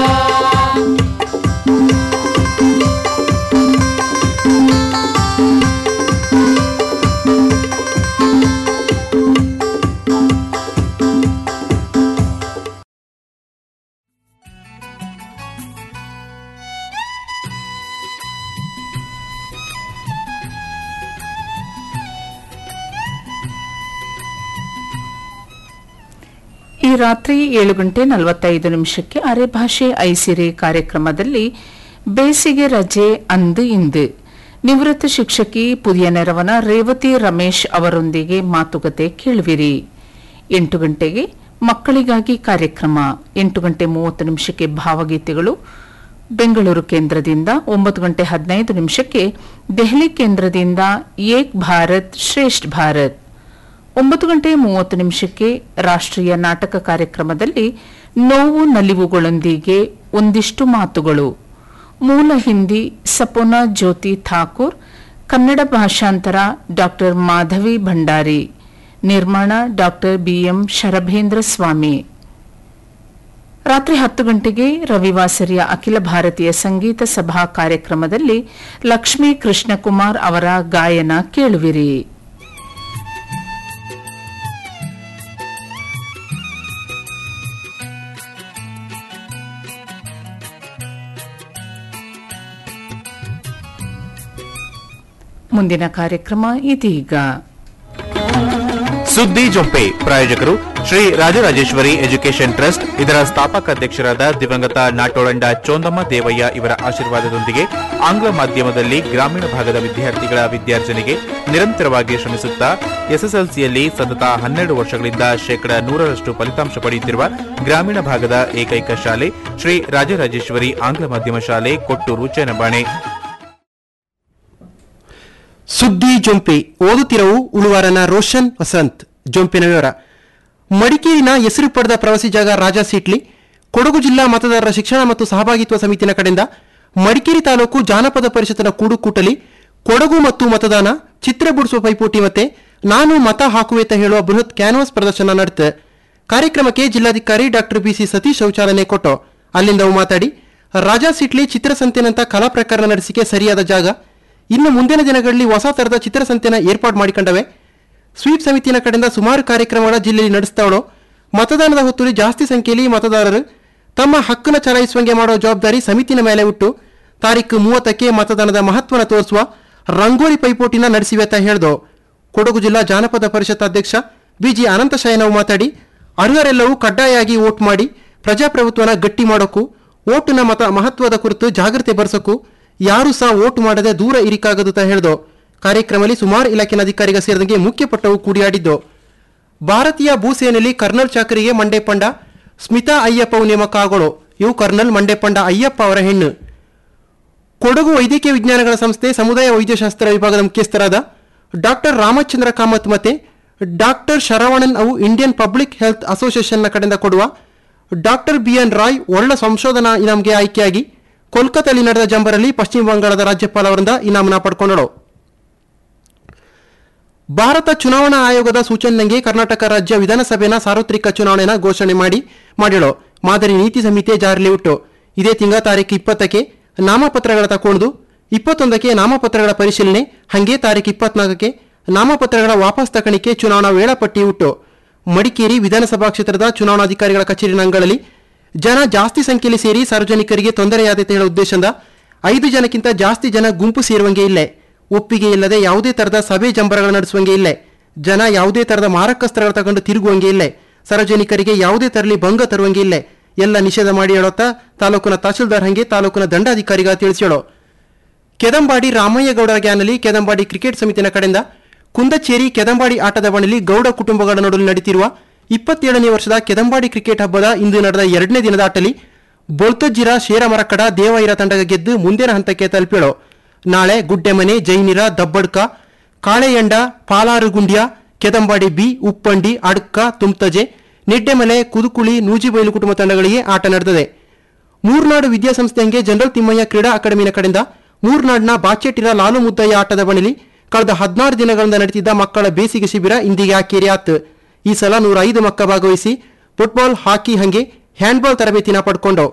ಈ ರಾತ್ರಿ ಏಳು ಗಂಟೆ ನಲವತ್ತೈದು ನಿಮಿಷಕ್ಕೆ ಅರೆಭಾಷೆ ಐಸಿರಿ ಕಾರ್ಯಕ್ರಮದಲ್ಲಿ ಬೇಸಿಗೆ ರಜೆ ಅಂದು ಇಂದು ನಿವೃತ್ತ ಶಿಕ್ಷಕಿ ಪುದಿಯ ನೆರವನ ರೇವತಿ ರಮೇಶ್ ಅವರೊಂದಿಗೆ ಮಾತುಕತೆ ಕೇಳುವಿರಿ ಎಂಟು ಗಂಟೆಗೆ ಮಕ್ಕಳಿಗಾಗಿ ಕಾರ್ಯಕ್ರಮ ಎಂಟು ಗಂಟೆ ಮೂವತ್ತು ನಿಮಿಷಕ್ಕೆ ಭಾವಗೀತೆಗಳು ಬೆಂಗಳೂರು ಕೇಂದ್ರದಿಂದ ಒಂಬತ್ತು ಗಂಟೆ ಹದಿನೈದು ನಿಮಿಷಕ್ಕೆ ದೆಹಲಿ ಕೇಂದ್ರದಿಂದ ಏಕ್ ಭಾರತ್ ಶ್ರೇಷ್ಠ ಭಾರತ್ ಒಂಬತ್ತು ಗಂಟೆ ಮೂವತ್ತು ನಿಮಿಷಕ್ಕೆ ರಾಷ್ಟ್ರೀಯ ನಾಟಕ ಕಾರ್ಯಕ್ರಮದಲ್ಲಿ ನೋವು ನಲಿವುಗಳೊಂದಿಗೆ ಒಂದಿಷ್ಟು ಮಾತುಗಳು ಮೂಲ ಹಿಂದಿ ಸಪೋನಾ ಜ್ಯೋತಿ ಥಾಕೂರ್ ಕನ್ನಡ ಭಾಷಾಂತರ ಡಾಕ್ಟರ್ ಮಾಧವಿ ಭಂಡಾರಿ ನಿರ್ಮಾಣ ಡಾಕ್ಟರ್ ಬಿಎಂ ಶರಭೇಂದ್ರ ಸ್ವಾಮಿ ರಾತ್ರಿ ಹತ್ತು ಗಂಟೆಗೆ ರವಿವಾಸರಿಯ ಅಖಿಲ ಭಾರತೀಯ ಸಂಗೀತ ಸಭಾ ಕಾರ್ಯಕ್ರಮದಲ್ಲಿ ಲಕ್ಷ್ಮೀ ಕೃಷ್ಣಕುಮಾರ್ ಅವರ ಗಾಯನ ಕೇಳುವಿರಿ ಮುಂದಿನ ಕಾರ್ಯಕ್ರಮ ಇದೀಗ ಸುದ್ದಿ ಜೊಂಪೆ ಪ್ರಾಯೋಜಕರು ಶ್ರೀ ರಾಜರಾಜೇಶ್ವರಿ ಎಜುಕೇಷನ್ ಟ್ರಸ್ಟ್ ಇದರ ಸ್ಥಾಪಕ ಅಧ್ಯಕ್ಷರಾದ ದಿವಂಗತ ನಾಟೋಳಂಡ ಚೋಂದಮ್ಮ ದೇವಯ್ಯ ಇವರ ಆಶೀರ್ವಾದದೊಂದಿಗೆ ಆಂಗ್ಲ ಮಾಧ್ಯಮದಲ್ಲಿ ಗ್ರಾಮೀಣ ಭಾಗದ ವಿದ್ಯಾರ್ಥಿಗಳ ವಿದ್ಯಾರ್ಜನೆಗೆ ನಿರಂತರವಾಗಿ ಶ್ರಮಿಸುತ್ತಾ ಎಸ್ಎಸ್ಎಲ್ಸಿಯಲ್ಲಿ ಸತತ ಹನ್ನೆರಡು ವರ್ಷಗಳಿಂದ ಶೇಕಡ ನೂರರಷ್ಟು ಫಲಿತಾಂಶ ಪಡೆಯುತ್ತಿರುವ ಗ್ರಾಮೀಣ ಭಾಗದ ಏಕೈಕ ಶಾಲೆ ಶ್ರೀ ರಾಜರಾಜೇಶ್ವರಿ ಆಂಗ್ಲ ಮಾಧ್ಯಮ ಶಾಲೆ ಕೊಟ್ಟೂರು ಚೇನಬಾಣೆ ಸುದ್ದಿ ಜೊಂಪೆ ಓದುತ್ತಿರವು ಉಳುವಾರನ ರೋಷನ್ ವಸಂತ್ ಜೊಂಪಿನ ವಿವರ ಮಡಿಕೇರಿನ ಹೆಸರು ಪಡೆದ ಪ್ರವಾಸಿ ಜಾಗ ರಾಜಾ ಸೀಟ್ಲಿ ಕೊಡಗು ಜಿಲ್ಲಾ ಮತದಾರರ ಶಿಕ್ಷಣ ಮತ್ತು ಸಹಭಾಗಿತ್ವ ಸಮಿತಿನ ಕಡೆಯಿಂದ ಮಡಿಕೇರಿ ತಾಲೂಕು ಜಾನಪದ ಪರಿಷತ್ತಿನ ಕೂಡುಕೂಟಲಿ ಕೊಡಗು ಮತ್ತು ಮತದಾನ ಚಿತ್ರ ಬಿಡಿಸುವ ಪೈಪೋಟಿ ಮತ್ತೆ ನಾನು ಮತ ಹಾಕುವೆ ಅಂತ ಹೇಳುವ ಬೃಹತ್ ಕ್ಯಾನ್ವಾಸ್ ಪ್ರದರ್ಶನ ನಡೆತೆ ಕಾರ್ಯಕ್ರಮಕ್ಕೆ ಜಿಲ್ಲಾಧಿಕಾರಿ ಡಾಕ್ಟರ್ ಬಿಸಿ ಸತೀಶ್ ಶೌಚಾಲನೆ ಕೊಟ್ಟು ಅಲ್ಲಿಂದ ಅವು ಮಾತಾಡಿ ರಾಜಾ ಸಿಟ್ಲಿ ಚಿತ್ರಸಂತೆನಂತ ಕಲಾ ಪ್ರಕಾರ ನಡೆಸಿಕೆ ಸರಿಯಾದ ಜಾಗ ಇನ್ನು ಮುಂದಿನ ದಿನಗಳಲ್ಲಿ ಹೊಸ ತರದ ಚಿತ್ರಸಂತೆನ ಏರ್ಪಾಡು ಮಾಡಿಕೊಂಡವೆ ಸ್ವೀಪ್ ಸಮಿತಿಯ ಕಡೆಯಿಂದ ಸುಮಾರು ಕಾರ್ಯಕ್ರಮಗಳ ಜಿಲ್ಲೆಯಲ್ಲಿ ನಡೆಸ್ತಾವಳೋ ಮತದಾನದ ಹೊತ್ತಲ್ಲಿ ಜಾಸ್ತಿ ಸಂಖ್ಯೆಯಲ್ಲಿ ಮತದಾರರು ತಮ್ಮ ಹಕ್ಕನ್ನು ಚಲಾಯಿಸುವಂಗೆ ಮಾಡೋ ಜವಾಬ್ದಾರಿ ಸಮಿತಿನ ಮೇಲೆ ಉಟ್ಟು ತಾರೀಕು ಮೂವತ್ತಕ್ಕೆ ಮತದಾನದ ಮಹತ್ವನ ತೋರಿಸುವ ರಂಗೋಲಿ ಪೈಪೋಟಿನ ನಡೆಸಿವೆ ಅಂತ ಹೇಳ್ದು ಕೊಡಗು ಜಿಲ್ಲಾ ಜಾನಪದ ಪರಿಷತ್ ಅಧ್ಯಕ್ಷ ಬಿಜಿ ಅನಂತಶಯನವು ಮಾತಾಡಿ ಅರ್ಹರೆಲ್ಲವೂ ಕಡ್ಡಾಯವಾಗಿ ವೋಟ್ ಮಾಡಿ ಪ್ರಜಾಪ್ರಭುತ್ವನ ಗಟ್ಟಿ ಮಾಡೋಕ್ಕೂ ಓಟಿನ ಮತ ಮಹತ್ವದ ಕುರಿತು ಜಾಗೃತಿ ಬರೆಸೋಕ್ಕೂ ಯಾರೂ ಸಹ ವೋಟ್ ಮಾಡದೆ ದೂರ ಇರಿಕಾಗದು ಅಂತ ಹೇಳ್ದು ಕಾರ್ಯಕ್ರಮದಲ್ಲಿ ಸುಮಾರು ಇಲಾಖೆನ ಅಧಿಕಾರಿಗ ಸೇರಿದಂಗೆ ಮುಖ್ಯ ಪಟ್ಟವು ಕೂಡಿಯಾಡಿದ್ದು ಭಾರತೀಯ ಭೂಸೇನೆಯಲ್ಲಿ ಕರ್ನಲ್ ಚಾಕರಿಗೆ ಮಂಡೆ ಪಂಡ ಸ್ಮಿತಾ ಅಯ್ಯಪ್ಪವು ನೇಮಕ ಆಗೋಳು ಇವು ಕರ್ನಲ್ ಮಂಡೆ ಪಂಡ ಅಯ್ಯಪ್ಪ ಅವರ ಹೆಣ್ಣು ಕೊಡಗು ವೈದ್ಯಕೀಯ ವಿಜ್ಞಾನಗಳ ಸಂಸ್ಥೆ ಸಮುದಾಯ ವೈದ್ಯಶಾಸ್ತ್ರ ವಿಭಾಗದ ಮುಖ್ಯಸ್ಥರಾದ ಡಾಕ್ಟರ್ ರಾಮಚಂದ್ರ ಕಾಮತ್ ಮತ್ತೆ ಡಾಕ್ಟರ್ ಶರವಣನ್ ಅವು ಇಂಡಿಯನ್ ಪಬ್ಲಿಕ್ ಹೆಲ್ತ್ ಅಸೋಸಿಯೇಷನ್ನ ಕಡೆಯಿಂದ ಕೊಡುವ ಡಾಕ್ಟರ್ ಬಿ ಎನ್ ರಾಯ್ ಒಳ್ಳೆ ಸಂಶೋಧನಾ ಇನಾಮ್ಗೆ ಆಯ್ಕೆಯಾಗಿ ಕೋಲ್ಕತ್ತಾದಲ್ಲಿ ನಡೆದ ಜಂಬರಲ್ಲಿ ಪಶ್ಚಿಮ ಬಂಗಾಳದ ರಾಜ್ಯಪಾಲ ಅವರಿಂದ ಇನಾಮನ ಪಡ್ಕೊಂಡಳು ಭಾರತ ಚುನಾವಣಾ ಆಯೋಗದ ಸೂಚನೆಗೆ ಕರ್ನಾಟಕ ರಾಜ್ಯ ವಿಧಾನಸಭೆನ ಸಾರ್ವತ್ರಿಕ ಚುನಾವಣೆನ ಘೋಷಣೆ ಮಾಡಿ ಮಾಡಿಳು ಮಾದರಿ ನೀತಿ ಸಂಹಿತೆ ಜಾರಿಲಿ ಉಟ್ಟು ಇದೇ ತಿಂಗಳ ತಾರೀಕು ಇಪ್ಪತ್ತಕ್ಕೆ ನಾಮಪತ್ರಗಳ ತಕೊಂಡು ಇಪ್ಪತ್ತೊಂದಕ್ಕೆ ನಾಮಪತ್ರಗಳ ಪರಿಶೀಲನೆ ಹಂಗೆ ತಾರೀಕು ಇಪ್ಪತ್ನಾಲ್ಕಕ್ಕೆ ನಾಮಪತ್ರಗಳ ವಾಪಸ್ ತಕಣಿಕೆ ಚುನಾವಣಾ ವೇಳಾಪಟ್ಟಿ ಉಟ್ಟು ಮಡಿಕೇರಿ ವಿಧಾನಸಭಾ ಕ್ಷೇತ್ರದ ಚುನಾವಣಾಧಿಕಾರಿಗಳ ಕಚೇರಿನ ಅಂಗಳಲ್ಲಿ ಜನ ಜಾಸ್ತಿ ಸಂಖ್ಯೆಯಲ್ಲಿ ಸೇರಿ ಸಾರ್ವಜನಿಕರಿಗೆ ತೊಂದರೆಯಾದೀತೆ ಹೇಳೋ ಉದ್ದೇಶದಿಂದ ಐದು ಜನಕ್ಕಿಂತ ಜಾಸ್ತಿ ಜನ ಗುಂಪು ಸೇರುವಂಗೆ ಇಲ್ಲೇ ಒಪ್ಪಿಗೆ ಇಲ್ಲದೆ ಯಾವುದೇ ತರದ ಸಭೆ ಜಂಬರಗಳು ನಡೆಸುವಂಗೆ ಇಲ್ಲೇ ಜನ ಯಾವುದೇ ತರದ ಮಾರಕಸ್ತ್ರಗಳು ತಗೊಂಡು ತಿರುಗುವಂಗೆ ಇಲ್ಲೇ ಸಾರ್ವಜನಿಕರಿಗೆ ಯಾವುದೇ ತರಲಿ ಭಂಗ ತರುವಂಗೆ ಇಲ್ಲೇ ಎಲ್ಲ ನಿಷೇಧ ಮಾಡಿ ಹೇಳುತ್ತಾ ತಾಲೂಕಿನ ತಹಶೀಲ್ದಾರ್ ಹಂಗೆ ತಾಲೂಕಿನ ದಂಡಾಧಿಕಾರಿಗ ತಿಳಿಸ್ಯಾಳೋ ಕೆದಂಬಾಡಿ ರಾಮಯ್ಯಗೌಡರ ಗ್ಯಾನಲ್ಲಿ ಕೆದಂಬಾಡಿ ಕ್ರಿಕೆಟ್ ಸಮಿತಿನ ಕಡೆಯಿಂದ ಕುಂದಚೇರಿ ಕೆದಂಬಾಡಿ ಆಟದ ಬಣಲಿ ಗೌಡ ಕುಟುಂಬಗಳ ನಡುವೆ ನಡೀತಿರುವ ಇಪ್ಪತ್ತೇಳನೇ ವರ್ಷದ ಕೆದಂಬಾಡಿ ಕ್ರಿಕೆಟ್ ಹಬ್ಬದ ಇಂದು ನಡೆದ ಎರಡನೇ ದಿನದ ಆಟಲಿ ಬೊಳ್ತಜ್ಜಿರ ಶೇರಮರಕಡ ದೇವೈರ ತಂಡ ಗೆದ್ದು ಮುಂದಿನ ಹಂತಕ್ಕೆ ತಲುಪಿಳು ನಾಳೆ ಗುಡ್ಡೆಮನೆ ಜೈನಿರ ದಬ್ಬಡ್ಕ ಕಾಳೆಯಂಡ ಪಾಲಾರುಗುಂಡ್ಯ ಕೆದಂಬಾಡಿ ಬಿ ಉಪ್ಪಂಡಿ ಅಡ್ಕ ತುಮ್ತಜೆ ನಿಡ್ಡೆಮಲೆ ಕುದುಕುಳಿ ನೂಜಿಬೈಲು ಕುಟುಂಬ ತಂಡಗಳಿಗೆ ಆಟ ನಡೆದಿದೆ ಮೂರ್ನಾಡು ವಿದ್ಯಾಸಂಸ್ಥೆಗೆ ಜನರಲ್ ತಿಮ್ಮಯ್ಯ ಕ್ರೀಡಾ ಅಕಾಡೆಮಿನ ಕಡೆಯಿಂದ ಮೂರ್ನಾಡ್ನ ಬಾಚೆಟ್ಟಿರ ಲಾಲು ಮುದ್ದಯ್ಯ ಆಟದ ಬಣಿಲಿ ಕಳೆದ ಹದಿನಾರು ದಿನಗಳಿಂದ ನಡೆದಿದ್ದ ಮಕ್ಕಳ ಬೇಸಿಗೆ ಶಿಬಿರ ಇಂದಿಗೆ ಆಕೇರಿ ಆತು ಈ ಸಲ ನೂರ ಐದು ಮಕ್ಕ ಭಾಗವಹಿಸಿ ಫುಟ್ಬಾಲ್ ಹಾಕಿ ಹಂಗೆ ಹ್ಯಾಂಡ್ಬಾಲ್ ತರಬೇತಿನ ಪಡ್ಕೊಂಡು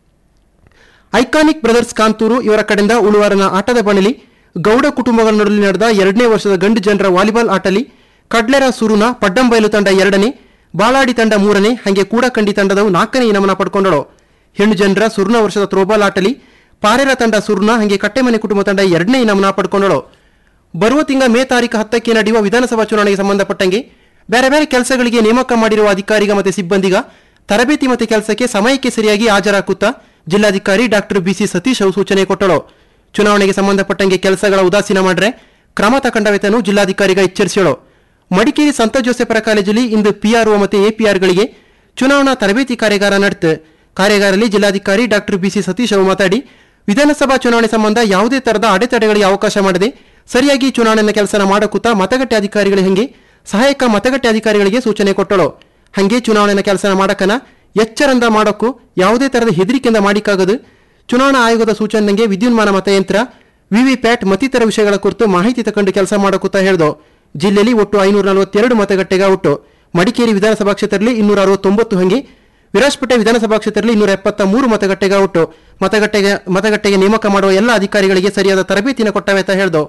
ಐಕಾನಿಕ್ ಬ್ರದರ್ಸ್ ಕಾಂತೂರು ಇವರ ಕಡೆಯಿಂದ ಉಳುವಾರನ ಆಟದ ಬಣಲಿ ಗೌಡ ಕುಟುಂಬಗಳ ನಡುವೆ ನಡೆದ ಎರಡನೇ ವರ್ಷದ ಗಂಡು ಜನರ ವಾಲಿಬಾಲ್ ಆಟಲಿ ಕಡ್ಲೆರ ಸುರುನ ಪಡ್ಡಂಬೈಲು ತಂಡ ಎರಡನೇ ಬಾಲಾಡಿ ತಂಡ ಮೂರನೇ ಹಾಗೆ ಕೂಡಕಂಡಿ ತಂಡದವು ನಾಲ್ಕನೇ ಇನಾಮನ ಪಡ್ಕೊಂಡಳು ಹೆಣ್ಣು ಜನರ ಸುರ್ನ ವರ್ಷದ ಥ್ರೋಬಾಲ್ ಆಟಲಿ ಪಾರೇರ ತಂಡ ಸುರ್ನ ಹಾಗೆ ಕಟ್ಟೆಮನೆ ಕುಟುಂಬ ತಂಡ ಎರಡನೇ ಇನಾಮನ ಪಡ್ಕೊಂಡಳು ಬರುವ ತಿಂಗಳ ಮೇ ತಾರೀಕು ಹತ್ತಕ್ಕೆ ನಡೆಯುವ ವಿಧಾನಸಭಾ ಚುನಾವಣೆಗೆ ಸಂಬಂಧಪಟ್ಟಂಗೆ ಬೇರೆ ಬೇರೆ ಕೆಲಸಗಳಿಗೆ ನೇಮಕ ಮಾಡಿರುವ ಅಧಿಕಾರಿಗ ಮತ್ತು ಸಿಬ್ಬಂದಿಗ ತರಬೇತಿ ಮತ್ತು ಕೆಲಸಕ್ಕೆ ಸಮಯಕ್ಕೆ ಸರಿಯಾಗಿ ಹಾಜರಾಕುತ್ತಾ ಜಿಲ್ಲಾಧಿಕಾರಿ ಡಾಕ್ಟರ್ ಬಿಸಿ ಸತೀಶ್ ಅವು ಸೂಚನೆ ಕೊಟ್ಟಳು ಚುನಾವಣೆಗೆ ಸಂಬಂಧಪಟ್ಟಂಗೆ ಕೆಲಸಗಳ ಉದಾಸೀನ ಮಾಡ್ರೆ ಕ್ರಮ ತಗೊಂಡವೆತನು ಜಿಲ್ಲಾಧಿಕಾರಿಗ ಎಚ್ಚರಿಸಳು ಮಡಿಕೇರಿ ಸಂತ ಜೋಸೆಫರ ಕಾಲೇಜಲ್ಲಿ ಇಂದು ಪಿಆರ್ಒ ಮತ್ತು ಎಪಿಆರ್ಗಳಿಗೆ ಚುನಾವಣಾ ತರಬೇತಿ ಕಾರ್ಯಾಗಾರ ನಡೆತು ಕಾರ್ಯಾಗಾರದಲ್ಲಿ ಜಿಲ್ಲಾಧಿಕಾರಿ ಡಾಕ್ಟರ್ ಬಿಸಿ ಸತೀಶ್ ಅವರು ಮಾತಾಡಿ ವಿಧಾನಸಭಾ ಚುನಾವಣೆ ಸಂಬಂಧ ಯಾವುದೇ ತರಹದ ಅಡೆತಡೆಗಳಿಗೆ ಅವಕಾಶ ಮಾಡದೆ ಸರಿಯಾಗಿ ಚುನಾವಣೆಯ ಕೆಲಸನ ಮಾಡಕುತ್ತಾ ಮತಗಟ್ಟೆ ಅಧಿಕಾರಿಗಳ ಹಂಗೆ ಸಹಾಯಕ ಮತಗಟ್ಟೆ ಅಧಿಕಾರಿಗಳಿಗೆ ಸೂಚನೆ ಕೊಟ್ಟಳು ಹಂಗೆ ಚುನಾವಣೆಯ ಕೆಲಸನ ಮಾಡಕನ ಎಚ್ಚರಂದ ಮಾಡೋಕ್ಕೂ ಯಾವುದೇ ತರಹದ ಹೆದರಿಕೆಯಿಂದ ಮಾಡಿಕಾಗದು ಚುನಾವಣಾ ಆಯೋಗದ ಸೂಚನೆಗೆ ವಿದ್ಯುನ್ಮಾನ ಮತಯಂತ್ರ ವಿವಿಪ್ಯಾಟ್ ಮತ್ತಿತರ ವಿಷಯಗಳ ಕುರಿತು ಮಾಹಿತಿ ತಕೊಂಡು ಕೆಲಸ ಮಾಡಕುತ್ತಾ ಹೇಳ್ದು ಜಿಲ್ಲೆಯಲ್ಲಿ ಒಟ್ಟು ಐನೂರ ನಲವತ್ತೆರಡು ಮತಗಟ್ಟೆಗ ಒಟ್ಟು ಮಡಿಕೇರಿ ವಿಧಾನಸಭಾ ಕ್ಷೇತ್ರದಲ್ಲಿ ಇನ್ನೂರ ಅರವತ್ತೊಂಬತ್ತು ಹಂಗೆ ವಿರಾಜಪೇಟೆ ವಿಧಾನಸಭಾ ಕ್ಷೇತ್ರದಲ್ಲಿ ಇನ್ನೂರ ಎಪ್ಪತ್ತ ಮೂರು ಮತಗಟ್ಟೆಗ ಒಟ್ಟು ಮತಗಟ್ಟೆಗೆ ಮತಗಟ್ಟೆಗೆ ನೇಮಕ ಮಾಡುವ ಎಲ್ಲ ಅಧಿಕಾರಿಗಳಿಗೆ ಸರಿಯಾದ ತರಬೇತಿನ ಕೊಟ್ಟವೆ ಅಂತ ಹೇಳ್ದು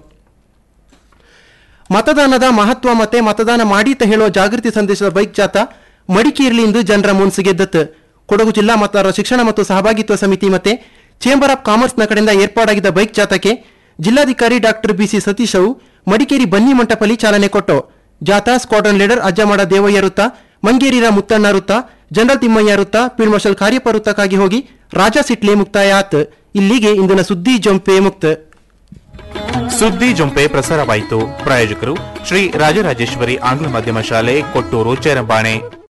ಮತದಾನದ ಮಹತ್ವ ಮತ್ತೆ ಮತದಾನ ಮಾಡಿ ಅಂತ ಹೇಳುವ ಜಾಗೃತಿ ಸಂದೇಶದ ಬೈಕ್ ಜಾಥಾ ಮಡಿಕೇರಿಯಲ್ಲಿ ಇಂದು ಜನರ ಮುನ್ಸು ಗೆದ್ದತ್ತು ಕೊಡಗು ಜಿಲ್ಲಾ ಮತದಾರರ ಶಿಕ್ಷಣ ಮತ್ತು ಸಹಭಾಗಿತ್ವ ಸಮಿತಿ ಮತ್ತೆ ಚೇಂಬರ್ ಆಫ್ ಕಾಮರ್ಸ್ನ ಕಡೆಯಿಂದ ಏರ್ಪಾಡಾಗಿದ್ದ ಬೈಕ್ ಜಾಥಾಕ್ಕೆ ಜಿಲ್ಲಾಧಿಕಾರಿ ಡಾಕ್ಟರ್ ಬಿಸಿ ಸತೀಶ್ ಅವು ಮಡಿಕೇರಿ ಬನ್ನಿ ಮಂಟಪಲ್ಲಿ ಚಾಲನೆ ಕೊಟ್ಟು ಜಾಥಾ ಸ್ಕ್ವಾಡ್ರನ್ ಲೀಡರ್ ಅಜ್ಜಮಾಡ ದೇವಯ್ಯ ವೃತ್ತ ಮಂಗೇರಿರ ಮುತ್ತಣ್ಣ ವೃತ್ತ ಜನರಲ್ ತಿಮ್ಮಯ್ಯ ವೃತ್ತ ಫೀಲ್ಡ್ ಮಾರ್ಷಲ್ ಕಾರ್ಯಪ್ಪ ವೃತ್ತಕ್ಕಾಗಿ ಹೋಗಿ ರಾಜಾ ಸಿಟ್ಲಿ ಮುಕ್ತಾಯ ಆತ್ ಇಲ್ಲಿಗೆ ಇಂದಿನ ಸುದ್ದಿ ಜೊಂಪೆ ಮುಕ್ತ ಸುದ್ದಿ ಜೊಂಪೆ ಪ್ರಸಾರವಾಯಿತು ಪ್ರಾಯೋಜಕರು ಶ್ರೀ ರಾಜರಾಜೇಶ್ವರಿ ಆಂಗ್ಲ ಮಾಧ್ಯಮ ಶಾಲೆ ಕೊಟ್ಟೂರು ಚೇರಂಬಾಣೆ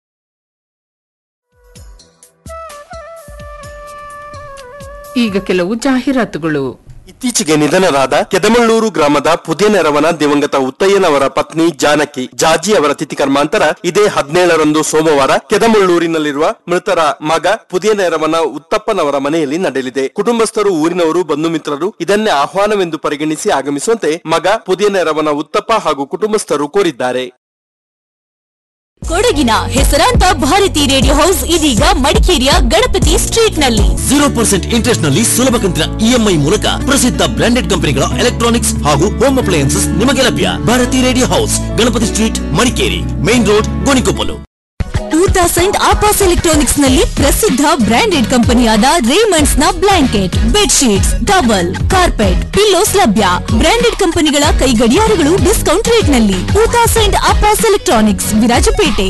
ಈಗ ಕೆಲವು ಜಾಹೀರಾತುಗಳು ಇತ್ತೀಚೆಗೆ ನಿಧನರಾದ ಕೆದಮಳ್ಳೂರು ಗ್ರಾಮದ ಪುದಿಯನೆರವನ ದಿವಂಗತ ಉತ್ತಯ್ಯನವರ ಪತ್ನಿ ಜಾನಕಿ ಜಾಜಿ ಅವರ ತಿಥಿ ಕರ್ಮಾಂತರ ಇದೇ ಹದಿನೇಳರಂದು ಸೋಮವಾರ ಕೆದಮಳ್ಳೂರಿನಲ್ಲಿರುವ ಮೃತರ ಮಗ ಪುದಿಯನೆರವನ ಉತ್ತಪ್ಪನವರ ಮನೆಯಲ್ಲಿ ನಡೆಯಲಿದೆ ಕುಟುಂಬಸ್ಥರು ಊರಿನವರು ಬಂಧು ಮಿತ್ರರು ಇದನ್ನೇ ಆಹ್ವಾನವೆಂದು ಪರಿಗಣಿಸಿ ಆಗಮಿಸುವಂತೆ ಮಗ ಪುದಿಯನೆರವನ ಉತ್ತಪ್ಪ ಹಾಗೂ ಕುಟುಂಬಸ್ಥರು ಕೋರಿದ್ದಾರೆ ಕೊಡಗಿನ ಹೆಸರಾಂತ ಭಾರತಿ ರೇಡಿಯೋ ಹೌಸ್ ಇದೀಗ ಮಡಿಕೇರಿಯ ಗಣಪತಿ ಸ್ಟ್ರೀಟ್ ನಲ್ಲಿ ಜೀರೋ ಪರ್ಸೆಂಟ್ ಇಂಟ್ರೆಸ್ಟ್ ನಲ್ಲಿ ಸುಲಭ ಕಂತಿನ ಇಎಂಐ ಮೂಲಕ ಪ್ರಸಿದ್ಧ ಬ್ರಾಂಡೆಡ್ ಕಂಪನಿಗಳ ಎಲೆಕ್ಟ್ರಾನಿಕ್ಸ್ ಹಾಗೂ ಹೋಮ್ ಅಪ್ಲಯನ್ಸಸ್ ನಿಮಗೆ ಲಭ್ಯ Bharati radio house Ganapati street Madikeri main road Gonikoppal two thousand ಆಪಾಸ್ ಎಲೆಕ್ಟ್ರಾನಿಕ್ಸ್ ನಲ್ಲಿ ಪ್ರಸಿದ್ಧ ಬ್ರಾಂಡೆಡ್ ಕಂಪನಿಯಾದ ರೇಮಂಡ್ಸ್ ನ blanket bedsheets towel carpet pillows ಲಭ್ಯ ಬ್ರಾಂಡೆಡ್ ಕಂಪನಿಗಳ ಕೈ ಗಡಿಯಾರಗಳು ಡಿಸ್ಕೌಂಟ್ ರೇಟ್ ನಲ್ಲಿ ಟೂ ತೌಸಂಡ್ ಆಪಾಸ್ ಎಲೆಕ್ಟ್ರಾನಿಕ್ಸ್ ವಿರಾಜಪೇಟೆ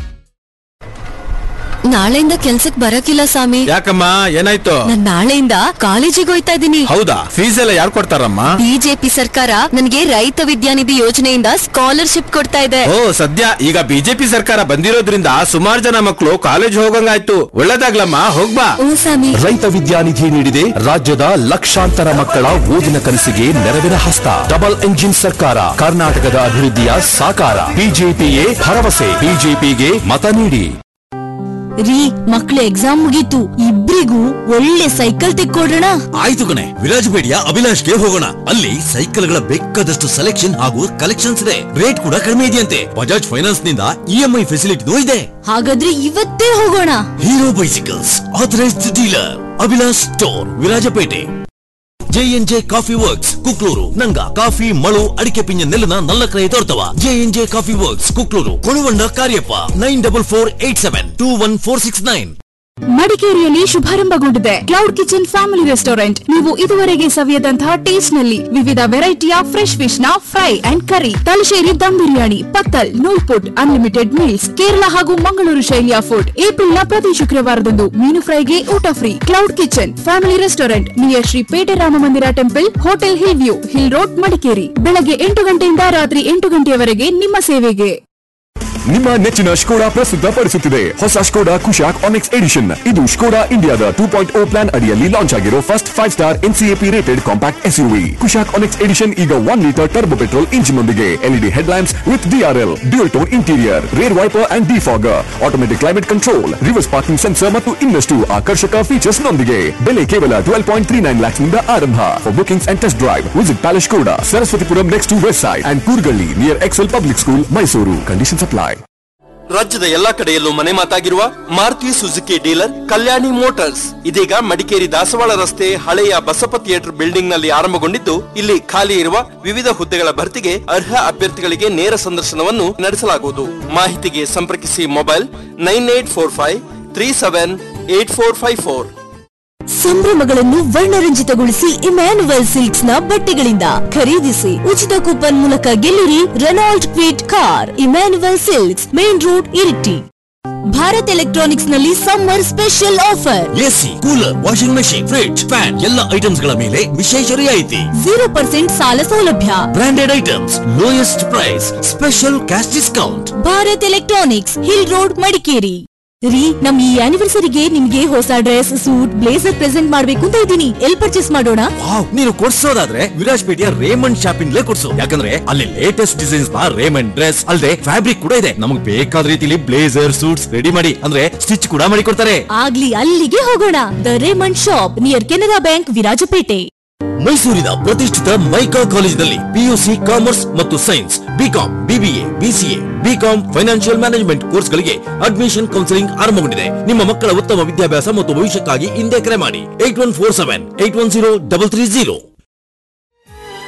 ನಾಳೆಯಿಂದ ಕೆಲ್ಸಕ್ ಬರಕಿಲ್ಲ ಸ್ವಾಮಿ ಯಾಕಮ್ಮ ಏನಾಯ್ತು ನಾನ್ ನಾಳೆಯಿಂದ ಕಾಲೇಜಿಗೆ ಹೋಯ್ತಾ ಇದ್ದೀನಿ ಹೌದಾ ಫೀಸ್ ಎಲ್ಲ ಯಾರು ಕೊಡ್ತಾರಮ್ಮ ಬಿಜೆಪಿ ಸರ್ಕಾರ ನನಗೆ ರೈತ ವಿದ್ಯಾನಿಧಿ ಯೋಜನೆಯಿಂದ ಸ್ಕಾಲರ್ಶಿಪ್ ಕೊಡ್ತಾ ಇದೆ ಓ ಸದ್ಯ ಈಗ ಬಿಜೆಪಿ ಸರ್ಕಾರ ಬಂದಿರೋದ್ರಿಂದ ಸುಮಾರು ಜನ ಮಕ್ಕಳು ಕಾಲೇಜ್ ಹೋಗಂಗಾಯ್ತು ಒಳ್ಳೇದಾಗ್ಲಮ್ಮ ಹೋಗ್ಬಾ ರೈತ ವಿದ್ಯಾನಿಧಿ ನೀಡಿದೆ ರಾಜ್ಯದ ಲಕ್ಷಾಂತರ ಮಕ್ಕಳ ಓದಿನ ಕನಸಿಗೆ ನೆರವಿನ ಹಸ್ತ ಡಬಲ್ ಎಂಜಿನ್ ಸರ್ಕಾರ ಕರ್ನಾಟಕದ ಅಭಿವೃದ್ಧಿಯ ಸಾಕಾರ ಬಿಜೆಪಿಯೇ ಭರವಸೆ ಬಿಜೆಪಿಗೆ ಮತ ನೀಡಿ ರೀ ಮಕ್ಳ ಎಕ್ಸಾಮ್ ಮುಗೀತು ಇಬ್ರಿಗೂ ಒಳ್ಳೆ ಸೈಕಲ್ ತೆಕ್ಕೊಡ್ರಣ ಆಯ್ತು ಕಣೆ ವಿರಾಜಪೇಟೆಯ ಅಭಿಲಾಷ್ಗೆ ಹೋಗೋಣ ಅಲ್ಲಿ ಸೈಕಲ್ಗಳ ಬೇಕಾದಷ್ಟು ಸೆಲೆಕ್ಷನ್ ಹಾಗೂ ಕಲೆಕ್ಷನ್ಸ್ ಇದೆ ರೇಟ್ ಕೂಡ ಕಡಿಮೆ ಇದೆಯಂತೆ ಬಜಾಜ್ ಫೈನಾನ್ಸ್ ನಿಂದ ಇಎಂಐ ಫೆಸಿಲಿಟಿನೂ ಇದೆ ಹಾಗಾದ್ರೆ ಇವತ್ತೇ ಹೋಗೋಣ Hero bicycles authorised dealer Abhilash store Virajpet J N J coffee works Kukluru ನಂಗ ಕಾಫಿ ಮಳು ಅಡಿಕೆ ಪಿಂಜ ನೆಲ್ಲನ ನಲ್ಲಕ್ರಯ ತೋರ್ತವ J N J coffee works Kukluru Koluvanda Kariappa nine double four eight seven two one four six nine ಮಡಿಕೇರಿಯಲ್ಲಿ ಶುಭಾರಂಭಗೊಂಡಿದೆ ಕ್ಲೌಡ್ ಕಿಚನ್ ಫ್ಯಾಮಿಲಿ ರೆಸ್ಟೋರೆಂಟ್ ನೀವು ಇದುವರೆಗೆ ಸವಿಯದಂತಹ ಟೇಸ್ಟ್ ನಲ್ಲಿ ವಿವಿಧ ವೆರೈಟಿಯ ಫ್ರೆಶ್ ಫಿಶ್ ನ fry and curry Thalassery dum biryani ಪತ್ತಲ್ ನೂಲ್ಪುಟ್ ಅನ್ಲಿಮಿಟೆಡ್ ಮೀಲ್ಸ್ ಕೇರಳ ಹಾಗೂ ಮಂಗಳೂರು ಶೈಲಿಯ ಫುಡ್ ಏಪ್ರಿಲ್ ನ ಪ್ರತಿ ಶುಕ್ರವಾರದಂದು ಮೀನು ಫ್ರೈಗೆ ಊಟ free cloud kitchen family restaurant near Shri Pete Rama Mandira temple hotel hill view hill road Madikeri ಬೆಳಗ್ಗೆ ಎಂಟು ಗಂಟೆಯಿಂದ ರಾತ್ರಿ ಎಂಟು ಗಂಟೆಯವರೆಗೆ ನಿಮ್ಮ ಸೇವೆಗೆ ನಿಮ್ಮ ನೆಚ್ಚಿನ ಸ್ಕೋಡಾ ಪ್ರಸ್ತುತಪಡಿಸುತ್ತಿದೆ ಹೊಸ ಸ್ಕೋಡಾ ಕುಶಾಕ್ ಆನೆಕ್ಸ್ ಎಡಿಷನ್ ಇದು ಸ್ಕೋಡಾ ಇಂಡಿಯಾದ ಟೂ ಪಾಯಿಂಟ್ ಓ ಪ್ಲಾನ್ ಅಡಿಯಲ್ಲಿ ಲಾಂಚ್ ಆಗಿರೋ first five star NCAP rated compact SUV Kushaq Onyx edition ಈಗ one litre turbo petrol engine ನೊಂದಿಗೆ LED head lamps with DRL dual tone interior rear wiper and defogger automatic climate control reverse parking sensor ಮತ್ತು ಇನ್ನಷ್ಟು ಆಕರ್ಷಕ features ನೊಂದಿಗೆ ಬೆಲೆ ಕೇವಲ twelve point three nine lakhs ನಿಂದ ಆರಂಭ for bookings and test drive visit palace ಕೂಡ Saraswathipuram next to west side and Koorgalli near Excel public school Mysore conditions apply ರಾಜ್ಯದ ಎಲ್ಲಾ ಕಡೆಯಲ್ಲೂ ಮನೆ ಮಾತಾಗಿರುವ Maruti Suzuki dealer Kalyani motors ಇದೀಗ ಮಡಿಕೇರಿ ದಾಸವಾಳ ರಸ್ತೆ ಹಳೆಯ ಬಸಪ್ಪ ಥಿಯೇಟರ್ ಬಿಲ್ಡಿಂಗ್ ನಲ್ಲಿ ಆರಂಭಗೊಂಡಿದ್ದು ಇಲ್ಲಿ ಖಾಲಿ ಇರುವ ವಿವಿಧ ಹುದ್ದೆಗಳ ಭರ್ತಿಗೆ ಅರ್ಹ ಅಭ್ಯರ್ಥಿಗಳಿಗೆ ನೇರ ಸಂದರ್ಶನವನ್ನು ನಡೆಸಲಾಗುವುದು ಮಾಹಿತಿಗೆ ಸಂಪರ್ಕಿಸಿ mobile nine eight four five three seven eight four five four ಸಂಭ್ರಮಗಳನ್ನು ವರ್ಣರಂಜಿತಗೊಳಿಸಿ ಇಮ್ಯಾನುವಲ್ ಸಿಲ್ಕ್ಸ್ ನ ಬಟ್ಟೆಗಳಿಂದ ಖರೀದಿಸಿ ಉಚಿತ ಕೂಪನ್ ಮೂಲಕ ಗೆಲ್ಲಿರಿ Renault Kwid car Emmanuel silks main road Iritty Bharat electronics ನಲ್ಲಿ summer special offer AC cooler washing machine fridge fan ಎಲ್ಲ ಐಟಮ್ಸ್ ಗಳ ಮೇಲೆ ವಿಶೇಷ ರಿಯಾಯಿತಿ ಜೀರೋ ಪರ್ಸೆಂಟ್ ಸಾಲ ಸೌಲಭ್ಯ branded items lowest price special cash discount Bharat electronics hill road Madikeri ರೀ ನಮ್ ಈ ಆನಿವರ್ಸರಿಗೆ ನಿಮ್ಗೆ ಹೊಸ ಡ್ರೆಸ್ ಸೂಟ್ ಬ್ಲೇಸರ್ ಪ್ರೆಸೆಂಟ್ ಮಾಡ್ಬೇಕು ಅಂತ ಇದ್ದೀನಿ ಎಲ್ ಪರ್ಚೇಸ್ ಮಾಡೋಣ ವಾವ್ ನೀನು ಕೊಡ್ಸೋದಾದ್ರೆ ವಿರಾಜ್ಪೇಟೆಯ ರೇಮಂಡ್ ಶಾಪಿಂಗ್ಲೇ ಕೊಡ್ಸು ಯಾಕಂದ್ರೆ ಅಲ್ಲಿ ಲೇಟೆಸ್ಟ್ ಡಿಸೈನ್ಸ್ ನ ರೇಮಂಡ್ ಡ್ರೆಸ್ ಅಲ್ಲದೆ ಫ್ಯಾಬ್ರಿಕ್ ಕೂಡ ಇದೆ ನಮಗೆ ಬೇಕಾದ ರೀತಿಲಿ ಬ್ಲೇಸರ್ ಸೂಟ್ಸ್ ರೆಡಿ ಮಾಡಿ ಅಂದ್ರೆ ಸ್ಟಿಚ್ ಕೂಡ ಮಾಡಿ ಕೊಡ್ತಾರೆ ಆಗ್ಲಿ ಅಲ್ಲಿಗೆ ಹೋಗೋಣ the Raymond shop near Canara bank Virajpet ಮೈಸೂರಿನ ಪ್ರತಿಷ್ಠಿತ ಮೈಕಾ ಕಾಲೇಜಿನಲ್ಲಿ ಪಿಯುಸಿ ಕಾಮರ್ಸ್ ಮತ್ತು science BCom BBA BCA BCom financial management ಕೋರ್ಸ್ಗಳಿಗೆ ಅಡ್ಮಿಷನ್ ಕೌನ್ಸಿಲಿಂಗ್ ಆರಂಭಗೊಂಡಿದೆ ನಿಮ್ಮ ಮಕ್ಕಳ ಉತ್ತಮ ವಿದ್ಯಾಭ್ಯಾಸ ಮತ್ತು ಭವಿಷ್ಯಕ್ಕಾಗಿ ಹಿಂದೆ ಕರೆ ಮಾಡಿ eight one four seven eight one zero double three zero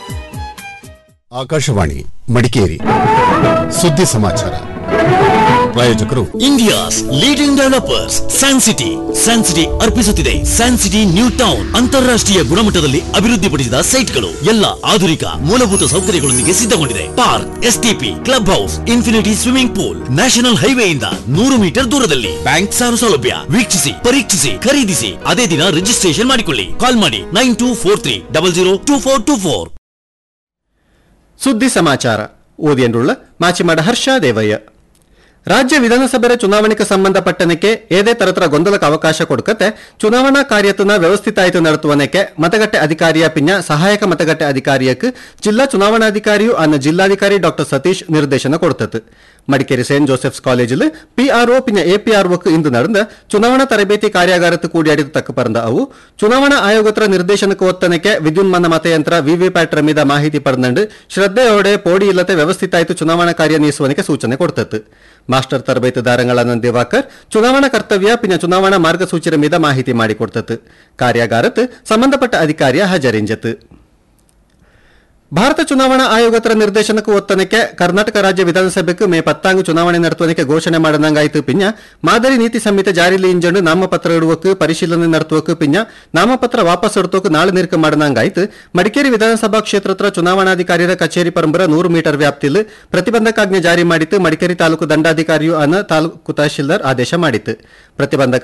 Akashvani Madikeri ಸುದ್ದಿ ಸಮಾಚಾರ ಪ್ರಾಯೋಜಕರು India's leading developers San city San city ಅರ್ಪಿಸುತ್ತಿದೆ ಸ್ಯಾನ್ ಸಿಟಿ ನ್ಯೂ ಟೌನ್ ಅಂತಾರಾಷ್ಟ್ರೀಯ ಗುಣಮಟ್ಟದಲ್ಲಿ ಅಭಿವೃದ್ಧಿಪಡಿಸಿದ ಸೈಟ್ಗಳು ಎಲ್ಲ ಆಧುನಿಕ ಮೂಲಭೂತ ಸೌಕರ್ಯಗಳೊಂದಿಗೆ ಸಿದ್ಧಗೊಂಡಿದೆ park STP club house infinity swimming pool national ಹೈವೇಯಿಂದ ನೂರು ಮೀಟರ್ ದೂರದಲ್ಲಿ ಬ್ಯಾಂಕ್ ಸಾಲ ಸೌಲಭ್ಯ ವೀಕ್ಷಿಸಿ ಪರೀಕ್ಷಿಸಿ ಖರೀದಿಸಿ ಅದೇ ದಿನ ರಿಜಿಸ್ಟ್ರೇಷನ್ ಮಾಡಿಕೊಳ್ಳಿ ಕಾಲ್ ಮಾಡಿ nine two four three double zero two four two four ಸುದ್ದಿ ಸಮಾಚಾರ ಓದಿಯನ್ರುಳ್ಳ ಮಾಚಿಮಾಡ ಹರ್ಷ ದೇವಯ್ಯ ರಾಜ್ಯ ವಿಧಾನಸಭೆ ಚುನಾವಣೆಗೆ ಸಂಬಂಧಪಟ್ಟನಕ್ಕೆ ಏದೇ ತರತರ ಗೊಂದಲಕ್ಕೆ ಅವಕಾಶ ಕೊಡ್ಕತೆ ಚುನಾವಣಾ ಕಾರ್ಯತನ ವ್ಯವಸ್ಥಿತಾಯಿತು ನಡೆಸುವನಕ್ಕೆ ಮತಗಟ್ಟೆ ಅಧಿಕಾರಿಯ ಪಿಂಜ ಸಹಾಯಕ ಮತಗಟ್ಟೆ ಅಧಿಕಾರಿಯಕ್ಕೆ ಜಿಲ್ಲಾ ಚುನಾವಣಾಧಿಕಾರಿಯು ಅನ್ನ ಜಿಲ್ಲಾಧಿಕಾರಿ ಡಾಕ್ಟರ್ ಸತೀಶ್ ನಿರ್ದೇಶನ ಕೊಡ್ತತ್ ಮಡಿಕೇರಿ ಸೇಂಟ್ ಜೋಸೆಫ್ಸ್ ಕಾಲೇಜಿல் பிஆர்ஓ பின்ன ஏபிஆர்ஓக்கு இன்று நடந்த ಚುನಾವಣಾ ತರಬೇತಿ ಕಾರ್ಯಾಗಾರಕ್ಕೆ ಕೂಡಿಯಾಡಿದ ತಕ್ಕ ಪರಂದ ಅವು ಚುನಾವಣಾ ಆಯೋಗತ್ರ ನಿರ್ದೇಶನಕ್ಕೆ ಒತ್ತನಕ್ಕೆ ವಿದ್ಯುನ್ಮಾನ ಮತಯಂತ್ರ ವಿವಿಪ್ಯಾಟ್ ರಮಿದ ಮಾಹಿತಿ ಪಡೆದಂಡು ಶ್ರದ್ಧೆಯೋಡೆ ಪೋಡಿ ಇಲ್ಲದೆ ವ್ಯವಸ್ಥಿತಾಯಿತು ಚುನಾವಣಾ ಕಾರ್ಯ ನೀಸುವನಿಗೆ ಸೂಚನೆ ಕೊಡ್ತತ್ತು ಮಾಸ್ಟರ್ ತರಬೇತುದಾರಗಳಾದ ದಿವಾಕರ್ ಚುನಾವಣಾ ಕರ್ತವ್ಯ ಪಿನ್ನ ಚುನಾವಣಾ ಮಾರ್ಗಸೂಚಿರ ಮೀದ ಮಾಹಿತಿ ಮಾಡಿಕೊಡ್ತತ್ತು ಕಾರ್ಯಾಗಾರತ್ ಸಂಬಂಧಪಟ್ಟ ಅಧಿಕಾರಿಯ ಹಾಜರಿಂಜತ್ ಭಾರತ ಚುನಾವಣಾ ಆಯೋಗತರ ನಿರ್ದೇಶನಕ್ಕೆ ಒತ್ತನಕ್ಕೆ ಕರ್ನಾಟಕ ರಾಜ್ಯ ವಿಧಾನಸಭೆಗೆ ಮೇ ಪತ್ತಾಂಗು ಚುನಾವಣೆ ನಡೆಸುವನಕ್ಕೆ ಘೋಷಣೆ ಮಾಡದಂಗಾಯಿತು ಪಿನ್ಯ ಮಾದರಿ ನೀತಿ ಸಂಹಿತೆ ಜಾರಿಲಿ ಇಂಜಂಡು ನಾಮಪತ್ರ ಇಡುವಕ್ಕೆ ಪರಿಶೀಲನೆ ನಡೆಸುವಕ್ಕೆ ಪಿನ್ಯ ನಾಮಪತ್ರ ವಾಪಸ್ ಎಡ್ತೋಕೆ ನಾಳೆ ನಿರ್ಕ ಮಾಡದಂಗಾಯ್ತು ಮಡಿಕೇರಿ ವಿಧಾನಸಭಾ ಕ್ಷೇತ್ರತ್ರ ಚುನಾವಣಾಧಿಕಾರಿಯ ಕಚೇರಿ ಪರಂಬರ ನೂರು ಮೀಟರ್ ವ್ಯಾಪ್ತಿಲ್ ಪ್ರತಿಬಂಧಕಾಜ್ಞೆ ಜಾರಿ ಮಾಡಿತ್ತು ಮಡಿಕೇರಿ ತಾಲೂಕು ದಂಡಾಧಿಕಾರಿಯು ಅನ್ನ ತಾಲೂಕು ತಹಶೀಲ್ದಾರ್ ಆದೇಶ ಮಾಡಿತ್ತು ಪ್ರತಿಬಂಧಕ